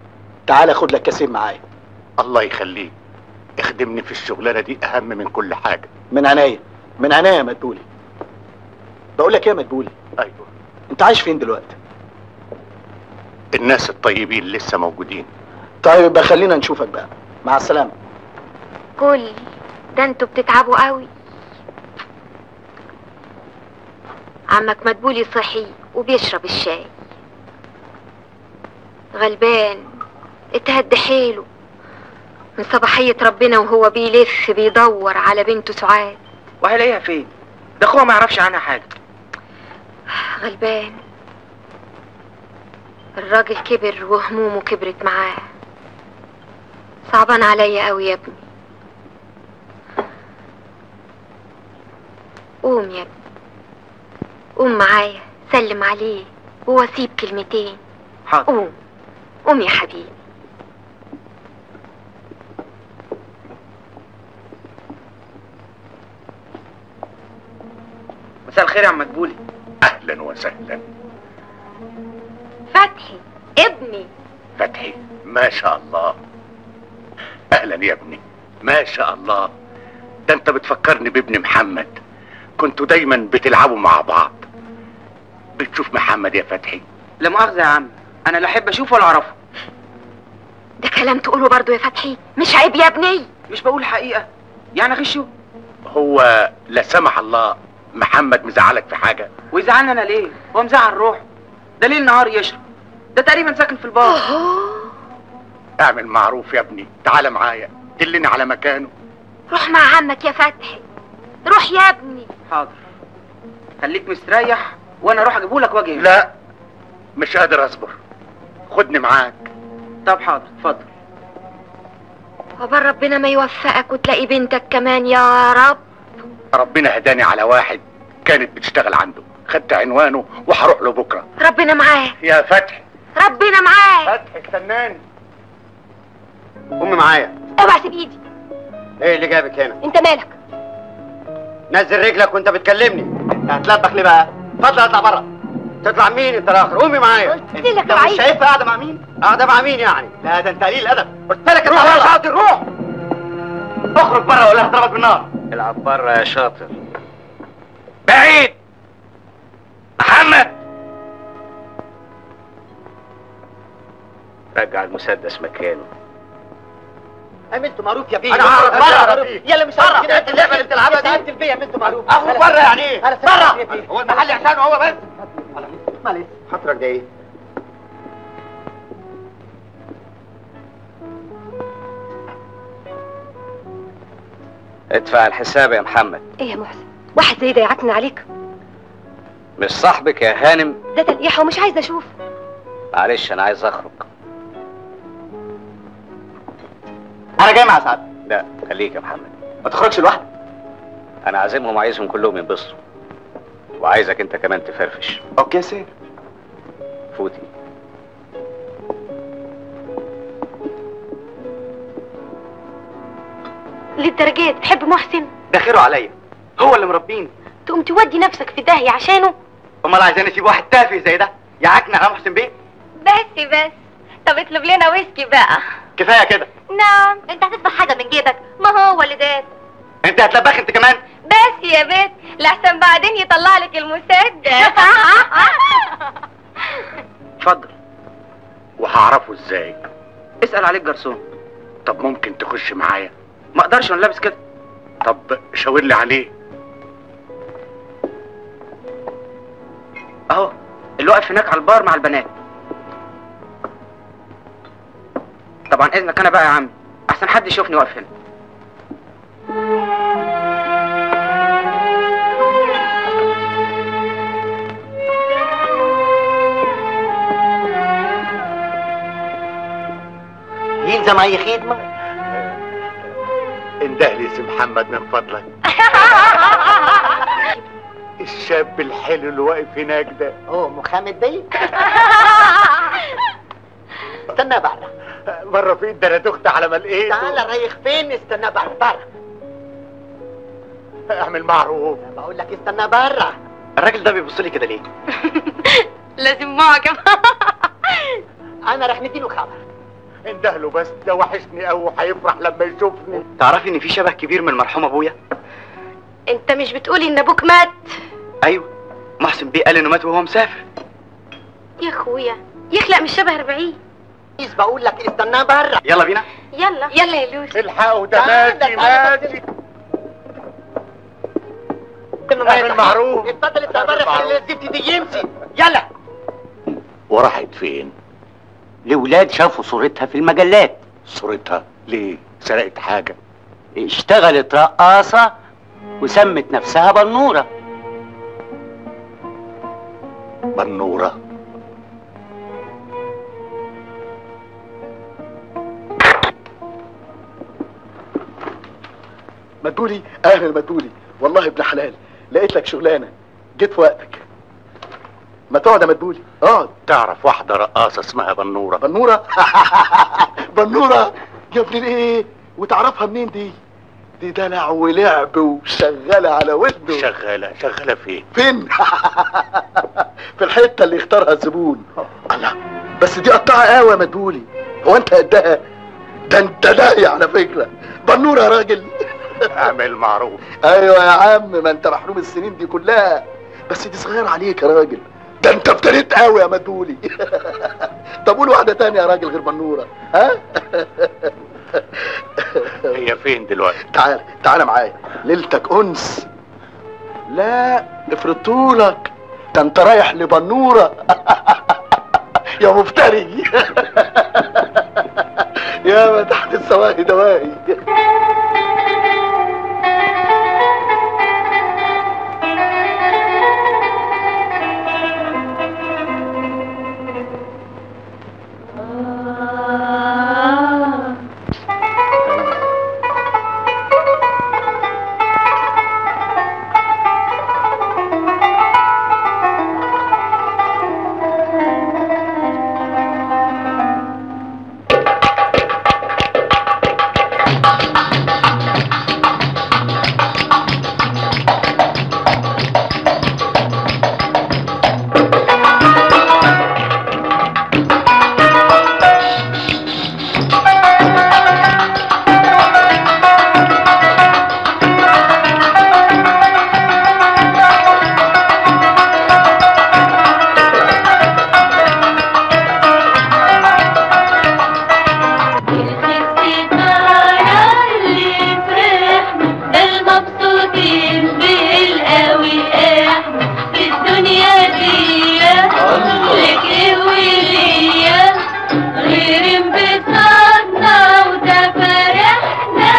تعالى خد لك كاسين معايا الله يخليك اخدمني في الشغلانه دي اهم من كل حاجه من عناية من عناية يا مدبولي بقول لك ايه يا مدبولي ايوه انت عايش فين دلوقتي الناس الطيبين لسه موجودين طيب يبقى خلينا نشوفك بقى مع السلامه كل ده انتوا بتتعبوا قوي عمك مدبولي صحي وبيشرب الشاي غلبان اتهد حيله من صباحية ربنا وهو بيلف بيدور على بنته سعاد وهيلاقيها فين ده اخوها ما يعرفش عنها حاجه غلبان الراجل كبر وهمومه كبرت معاه صعبان عليا قوي يا ابني قوم يا ابني قوم معايا سلم عليه وواسيب كلمتين حاضر قوم قوم يا حبيبي مساء الخير يا عم مدبولي اهلا وسهلا فتحي ابني فتحي ما شاء الله اهلا يا ابني ما شاء الله ده انت بتفكرني بابن محمد كنتوا دايما بتلعبوا مع بعض بتشوف محمد يا فتحي لا مؤاخذه يا عم انا لا احب اشوفه ولا اعرفه ده كلام تقوله برضو يا فتحي مش عيب يا ابني مش بقول حقيقه يعني غشه هو لا سمح الله محمد مزعلك في حاجه ويزعلنا انا ليه هو مزعل روحه ده ليل نهار يشرب ده تقريبا ساكن في البار اعمل معروف يا ابني تعال معايا دلني على مكانه روح مع عمك يا فتحي روح يا ابني حاضر خليك مستريح وانا اروح اجيبه لك واجي لا مش قادر اصبر خدني معاك طب حاضر اتفضل عقبال ربنا ما يوفقك وتلاقي بنتك كمان يا رب ربنا هداني على واحد كانت بتشتغل عنده خدت عنوانه وهروح له بكره ربنا معاه يا فتحي ربنا معاه فتحي استناني قومي معايا اوعى سيب ايدي ايه اللي جابك هنا انت مالك نزل رجلك وانت بتكلمني انت هتلبخ ليه بقى اتفضل اطلع بره تطلع مين انت الاخر قومي معايا قلت لك انت اوعى مش شايفها قاعده مع مين قاعده مع مين يعني لا ده انت قليل ادب قلت لك روح اطلع يا بره شاطر روح اخرج بره ولا هضربك بالنار العب بره يا شاطر بعيد محمد رجع المسدس مكانه عملت معروف يا بيه أنا هعرف بره. يلا مش عارف كده انت اللعبه اللي بتلعبها دي انت البيه عملت معروف اخرج بره يعني ايه بره هو المحل عشانه هو بس معلش حضرتك ده ايه ادفع الحساب يا محمد ايه يا محسن واحد زي ده يعكن عليك مش صاحبك يا هانم ده تلقيحه ومش عايزه اشوف معلش انا عايز اخرج انا جاي مع سعد لا خليك يا محمد ما تخرجش لوحدك انا عازمهم وعايزهم كلهم ينبسطوا وعايزك انت كمان تفرفش اوكي يا سير فوتي للدرجات تحب محسن ده خيره عليا هو اللي مربيني تقوم تودي نفسك في داهيه عشانه امال عايزين اسيب واحد تافه زي ده يعكني على محسن بيه بس بس طب اطلب لنا ويسكي بقى كفايه كده نعم انت هتدفع حاجه من جيبك ما هو اللي ده انت هتلبخ انت كمان بس يا بنت لحسن بعدين يطلع لك المسدس اتفضل وهعرفه ازاي اسال عليك جرسون طب ممكن تخش معايا ما اقدرش وانا لابس كده طب شاور لي عليه اهو اللي واقف هناك على البار مع البنات طبعا اذنك انا بقى يا عم احسن حد يشوفني واقف هنا يلزم اي خدمه انده لي سي محمد من فضلك الشاب الحلو اللي واقف هناك ده هو محمد بيه استنى بره بره فين ده انا دخت على ما لقيته تعالى رايح فين استنى بره بره اعمل معروف بقول لك استنى بره الراجل ده بيبص لي كده ليه لازم معجب انا راح نديله خبر اندهله بس ده وحشني قوي وهيفرح لما يشوفني تعرفي ان في شبه كبير من مرحوم ابويا انت مش بتقولي ان ابوك مات ايوه محسن بيه قال انه مات وهو مسافر يا اخويا يخلق مش شبه ربعيه بقول لك استناه بره يلا بينا يلا يلا يا لوسي الحقوا ده تعال، ماشي تعال ماشي اعمل معروف اتفضل انت بره خلي الزفت دي يمشي يلا وراحت فين؟ الولاد شافوا صورتها في المجلات صورتها ليه؟ سرقت حاجة اشتغلت رقاصة وسمت نفسها بنورة بنورة مدبولي اهلا مدبولي والله ابن حلال لقيت لك شغلانه جيت في وقتك ما تقعد يا مدبولي اقعد تعرف واحدة رقاصة اسمها بنورة بنوره بنوره يا ابن الايه وتعرفها منين دي دي دلع ولعب وشغاله على ودنه شغالة شغالة فين؟ فين في الحته اللي اختارها الزبون الله بس دي قطعه قوي يا مدبولي هو انت قدها ده انت داهي على فكره بنوره يا راجل اعمل معروف ايوه يا عم ما انت محروم السنين دي كلها بس دي صغير عليك يا راجل ده انت ابتديت قوي يا مدبولي طب قول واحده تانية يا راجل غير بنوره ها هي فين دلوقتي؟ تعال تعال معايا ليلتك انس لا افرضتولك ده انت رايح لبنوره يا مفتري يا ما تحت السواهي دواهي المبسوطين بالقوي احنا في الدنيا دي لك ايه وليا غير انبساطنا وده فرحنا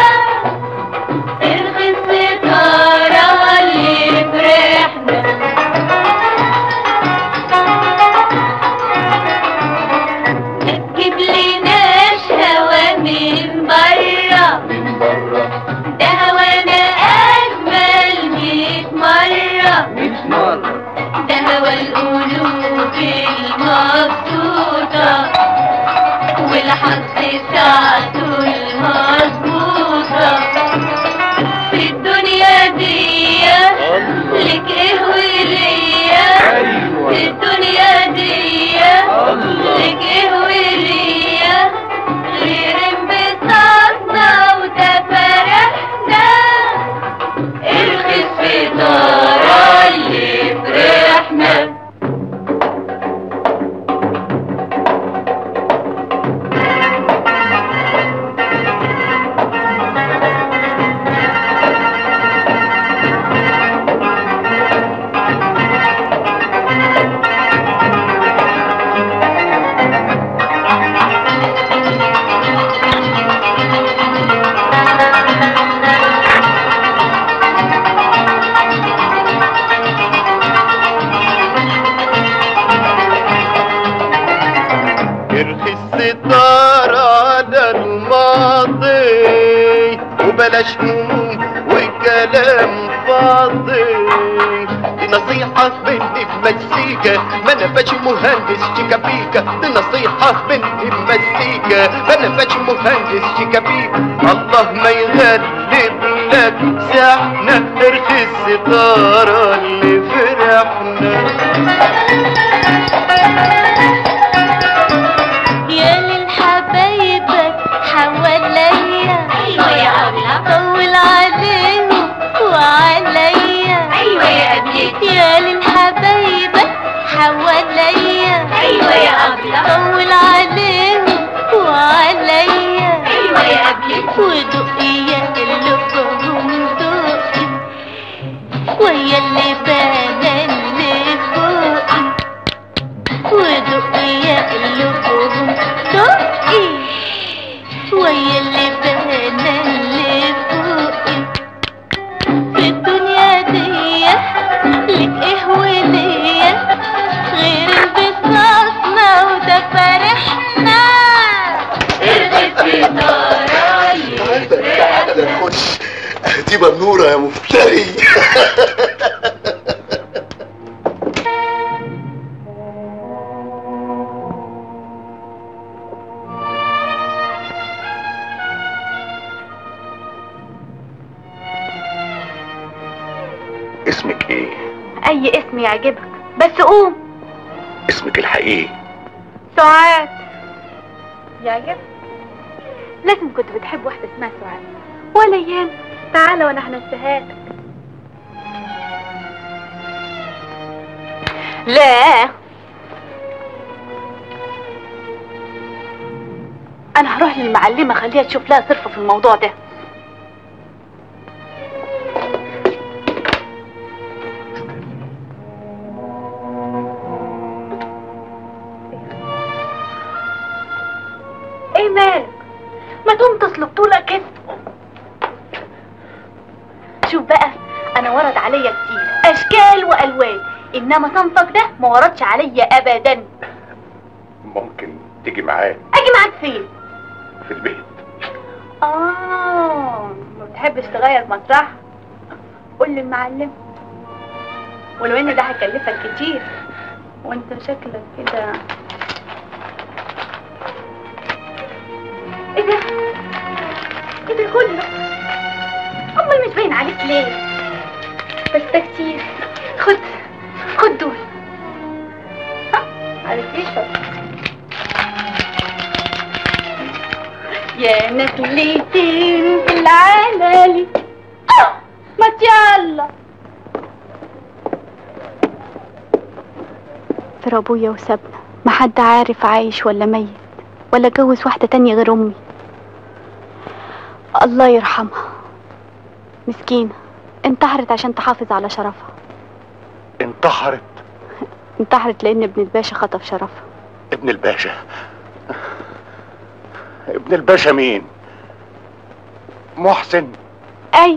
ارخص ستارة اللي فرحنا تجيب لناش هوا من برا ده هوانا أجمل ميت مرة ده هوا القلوب المبسوطة والحظ ساعته المظبوطة في الدنيا دي لك ايه وليا في الدنيا دي لك ايه وليا غير انبساطنا وده فرحنا ارخص في دارة اللي فرحنا ارخي الستارة على الماضي وبلاش هموم وكلام فاضي دي نصيحة مني بمزيكا ما انا باش مهندس شيكابيكا دي نصيحة مني بمزيكا ما انا باش مهندس شيكابيكا الله ما يغلب لك ساحنا ارخي الستارة اللي فرحنا يا للحبايب تخافش دي بنورة يا مفتري اسمك ايه اي اسم يعجبك بس قوم اسمك الحقيقي سعاد يعجبك لازم كنت بتحب واحدة اسمها سعاد ولا ايام تعالى وانا هنسيها لك لا انا هروح للمعلمة خليها تشوف لها صرفة في الموضوع ده ايه مالك ما تقوم تسلق طولك كده شوف بقى انا ورد عليا كتير اشكال والوان انما صنفك ده ما وردش عليا ابدا ممكن تيجي معايا اجي معاك فين في البيت اه ما بتحبش تغير مسرح قول للمعلم ولو ان ده هيكلفك كتير وانت شكلك كده ايه ده ايه ده كله امال مش باين عليك ليه بس ده كتير خد خد دول ها، على التيشيرت يا نخلتين في العلالي آه، ما يلا ترى ابويا وسابنا ما حد عارف عايش ولا ميت ولا اتجوز واحدة تانية غير امي الله يرحمها مسكينة انتحرت عشان تحافظ على شرفها انتحرت انتحرت لان ابن الباشا خطف شرفها ابن الباشا ابن الباشا مين محسن اي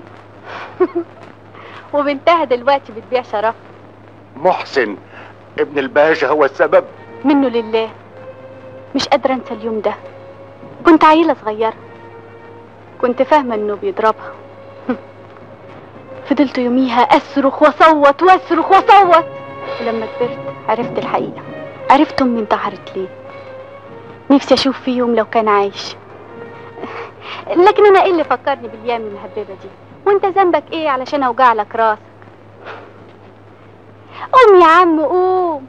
وبنتها دلوقتي بتبيع شرفها محسن ابن الباشا هو السبب منه لله مش قادرة انسى اليوم ده كنت عيلة صغيرة كنت فاهمة انه بيضربها فضلت يوميها اصرخ واصوت واصرخ واصوت ولما كبرت عرفت الحقيقة عرفت امي انتحرت ليه نفسي اشوف فيه يوم لو كان عايش لكن انا ايه اللي فكرني بالايام المهببة دي وانت ذنبك ايه علشان اوجع لك راسك قوم يا عم قوم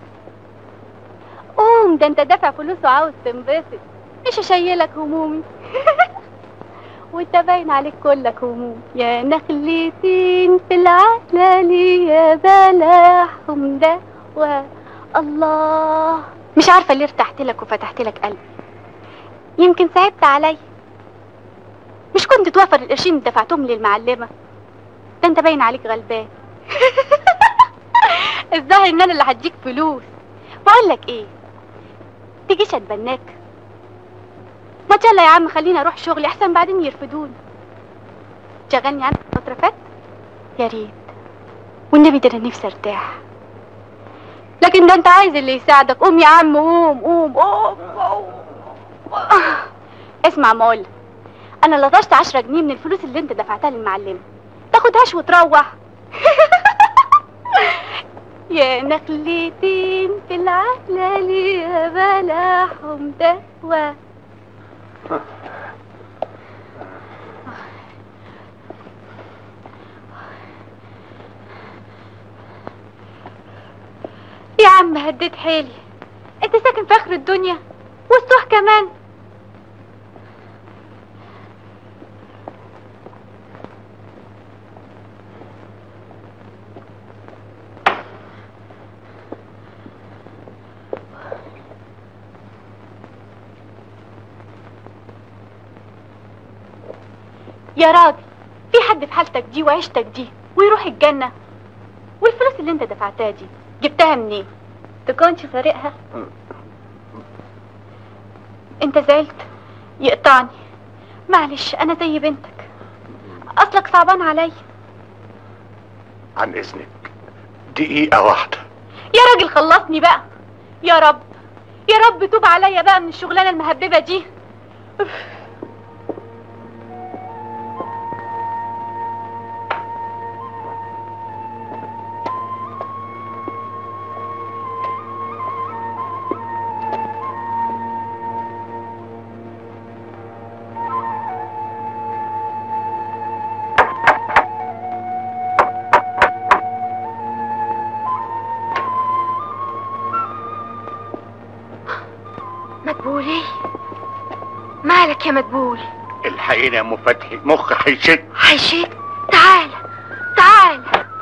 قوم ده انت دافع فلوس وعاوز تنبسط مش هشيلك همومي وانت باين عليك كلك هموم يا نخلتين في العلالي يا بلاحهم ده و الله مش عارفه ليه ارتحت لك وفتحت لك قلبي يمكن صعبت عليا مش كنت توفر القرشين اللي دفعتهم للمعلمه ده انت باين عليك غلبان الظاهر ان انا اللي هديك فلوس بقول لك ايه تجيش اتبناك ما يلا يا عم خليني اروح شغلي احسن بعدين يرفدوني شغلني عندك فتره فات يا ريت والنبي ده انا نفسي ارتاح لكن ده انت عايز اللي يساعدك قوم يا عم قوم قوم قوم قوم اسمع ما اقولك انا لطشت عشرة جنيه من الفلوس اللي انت دفعتها للمعلمه تاخدهاش وتروح يا نخلتين في العلالي يا بلاحهم دهوة يا عم هديت حيلي انت ساكن في اخر الدنيا والسوح كمان يا راجل في حد في حالتك دي وعيشتك دي ويروح الجنة والفلوس اللي انت دفعتها دي جبتها منين تكونش سارقها انت زعلت يقطعني معلش انا زي بنتك اصلك صعبان عليا عن اذنك دقيقة واحدة يا راجل خلصني بقى يا رب يا رب توب عليا بقى من الشغلانه المهببه دي مالك يا مدبول الحقيقة يا ام فتحي مخي هيشد هيشيت تعال تعال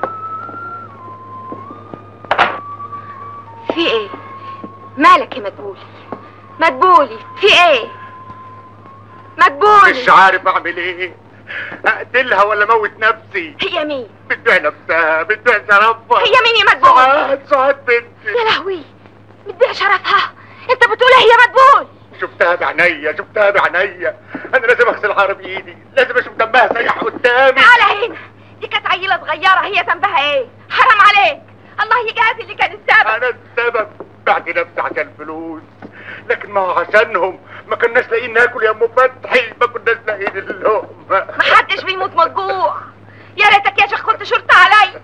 في ايه مالك يا مدبولي مدبولي في ايه مدبولي مش عارف اعمل ايه اقتلها ولا اموت نفسي هي مين بتبيع نفسها بتبيع شرفها هي مين يا مدبول سعاد سعاد بنتي يا لهوي بتبيع شرفها انت بتقول هي مدبول شفتها بعينيا شفتها بعينيا انا لازم اغسل الحاره بايدي لازم اشوف دمها سايح قدامي تعالى هنا دي كانت عيله صغيره هي ذنبها ايه حرام عليك الله يجازي اللي كان السبب انا السبب بعت نفسي عشان فلوس لكن ما هو عشانهم ما كناش لاقيين ناكل يا ام فتحي ما كناش لاقيين اللقمه محدش بيموت من الجوع يا ريتك يا شيخ كنت شرطة عليا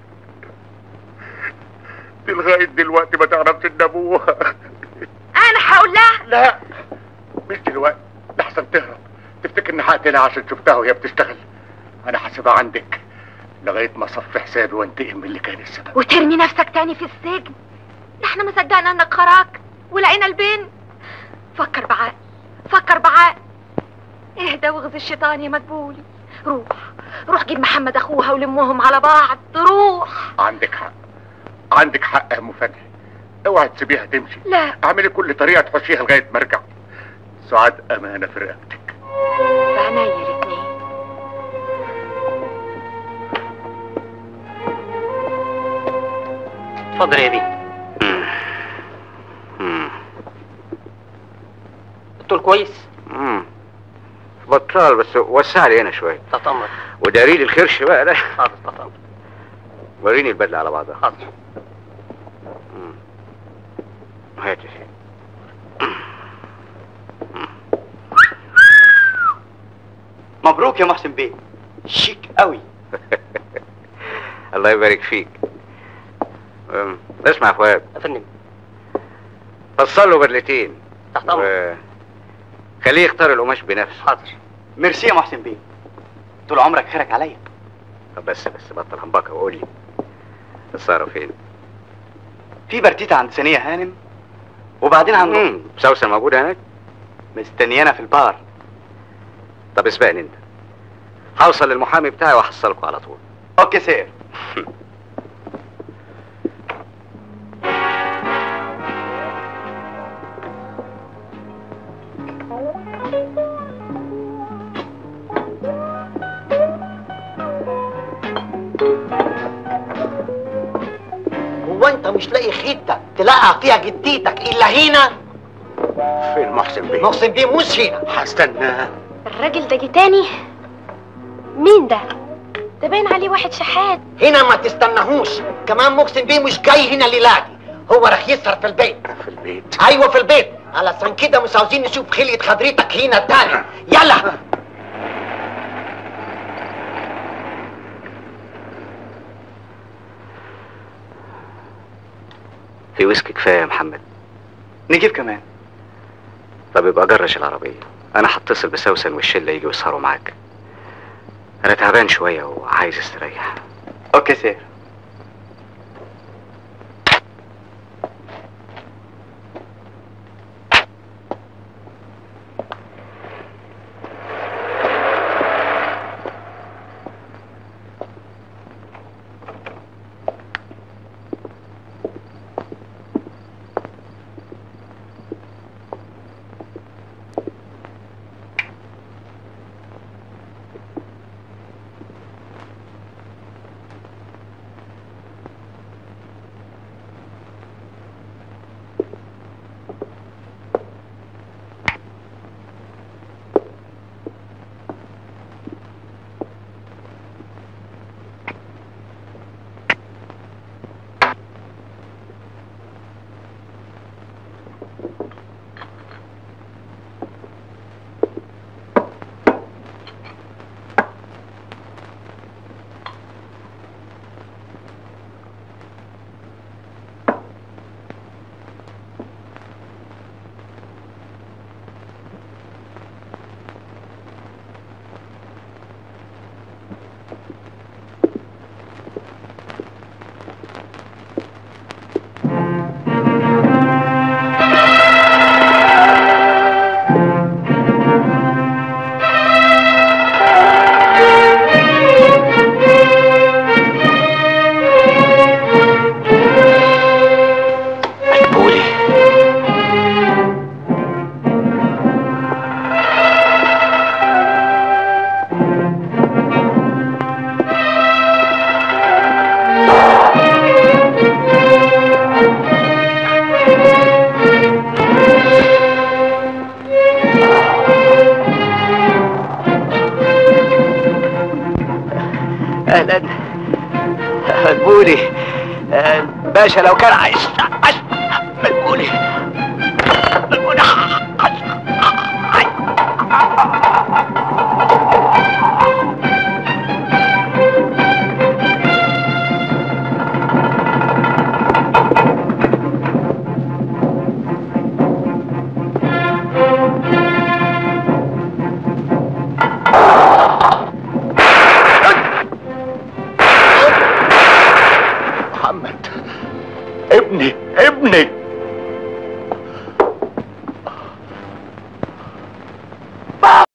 دي لغايه دلوقتي ما تعرفش ان ابوها انا هقول لها لا مش دلوقتي لحسن تهرب تفتكر اني هقتلها عشان شفتها وهي بتشتغل انا هسيبها عندك لغايه ما اصفي حسابي وانتقم من اللي كان السبب وترمي نفسك تاني في السجن ده احنا ما صدقنا انك خرجت ولقينا البنت فكر بعقل فكر بعقل اهدى واغذي الشيطان يا مدبولي روح روح جيب محمد اخوها ولمهم على بعض روح عندك حق عندك حق يا ام فتحي اوعي تسيبيها تمشي لا اعملي كل طريقه تحشيها لغايه ما ارجع سعاد امانه في رقبتك في عينيا الاتنين اتفضل يا بيه الطول كويس مم. بطال بس وسع لي هنا شويه تطمن وداري لي الخرش بقى ده حاضر تطمن وريني البدله على بعضها حاضر مم. هات يا سيدي مبروك يا محسن بيه شيك قوي الله يبارك فيك أم، اسمع يا فؤاد يا فندم فصل له بدلتين تحت امرك و... خليه يختار القماش بنفسه حاضر ميرسي يا محسن بيه طول عمرك خيرك عليا طب بس بس بطل همبكه وقول لي السهره فين؟ في برتيتة عند ثانية هانم وبعدين عند مم، سوسن موجوده هناك؟ مستنيانا في البار طب اسبقني انت هوصل للمحامي بتاعي واحصلكوا على طول اوكي سير هو انت مش لاقي خيطة تلقى فيها جديتك الا هنا فين محسن بيه محسن بيه مش هنا هستناه الراجل ده جه تاني مين ده ده باين عليه واحد شحات هنا ما تستناهوش كمان محسن بيه مش جاي هنا ليلادي هو راح يسهر في البيت في البيت ايوه في البيت علشان كده مش عاوزين نشوف خلية خضرتك هنا تاني يلا في ويسكي كفايه يا محمد نجيب كمان طب يبقى جرش العربيه انا هتصل بسوسن والشله يجوا يسهروا معاك انا تعبان شويه وعايز استريح اوكي سير اهلا مدبولي آه، باشا لو كان عايش عايش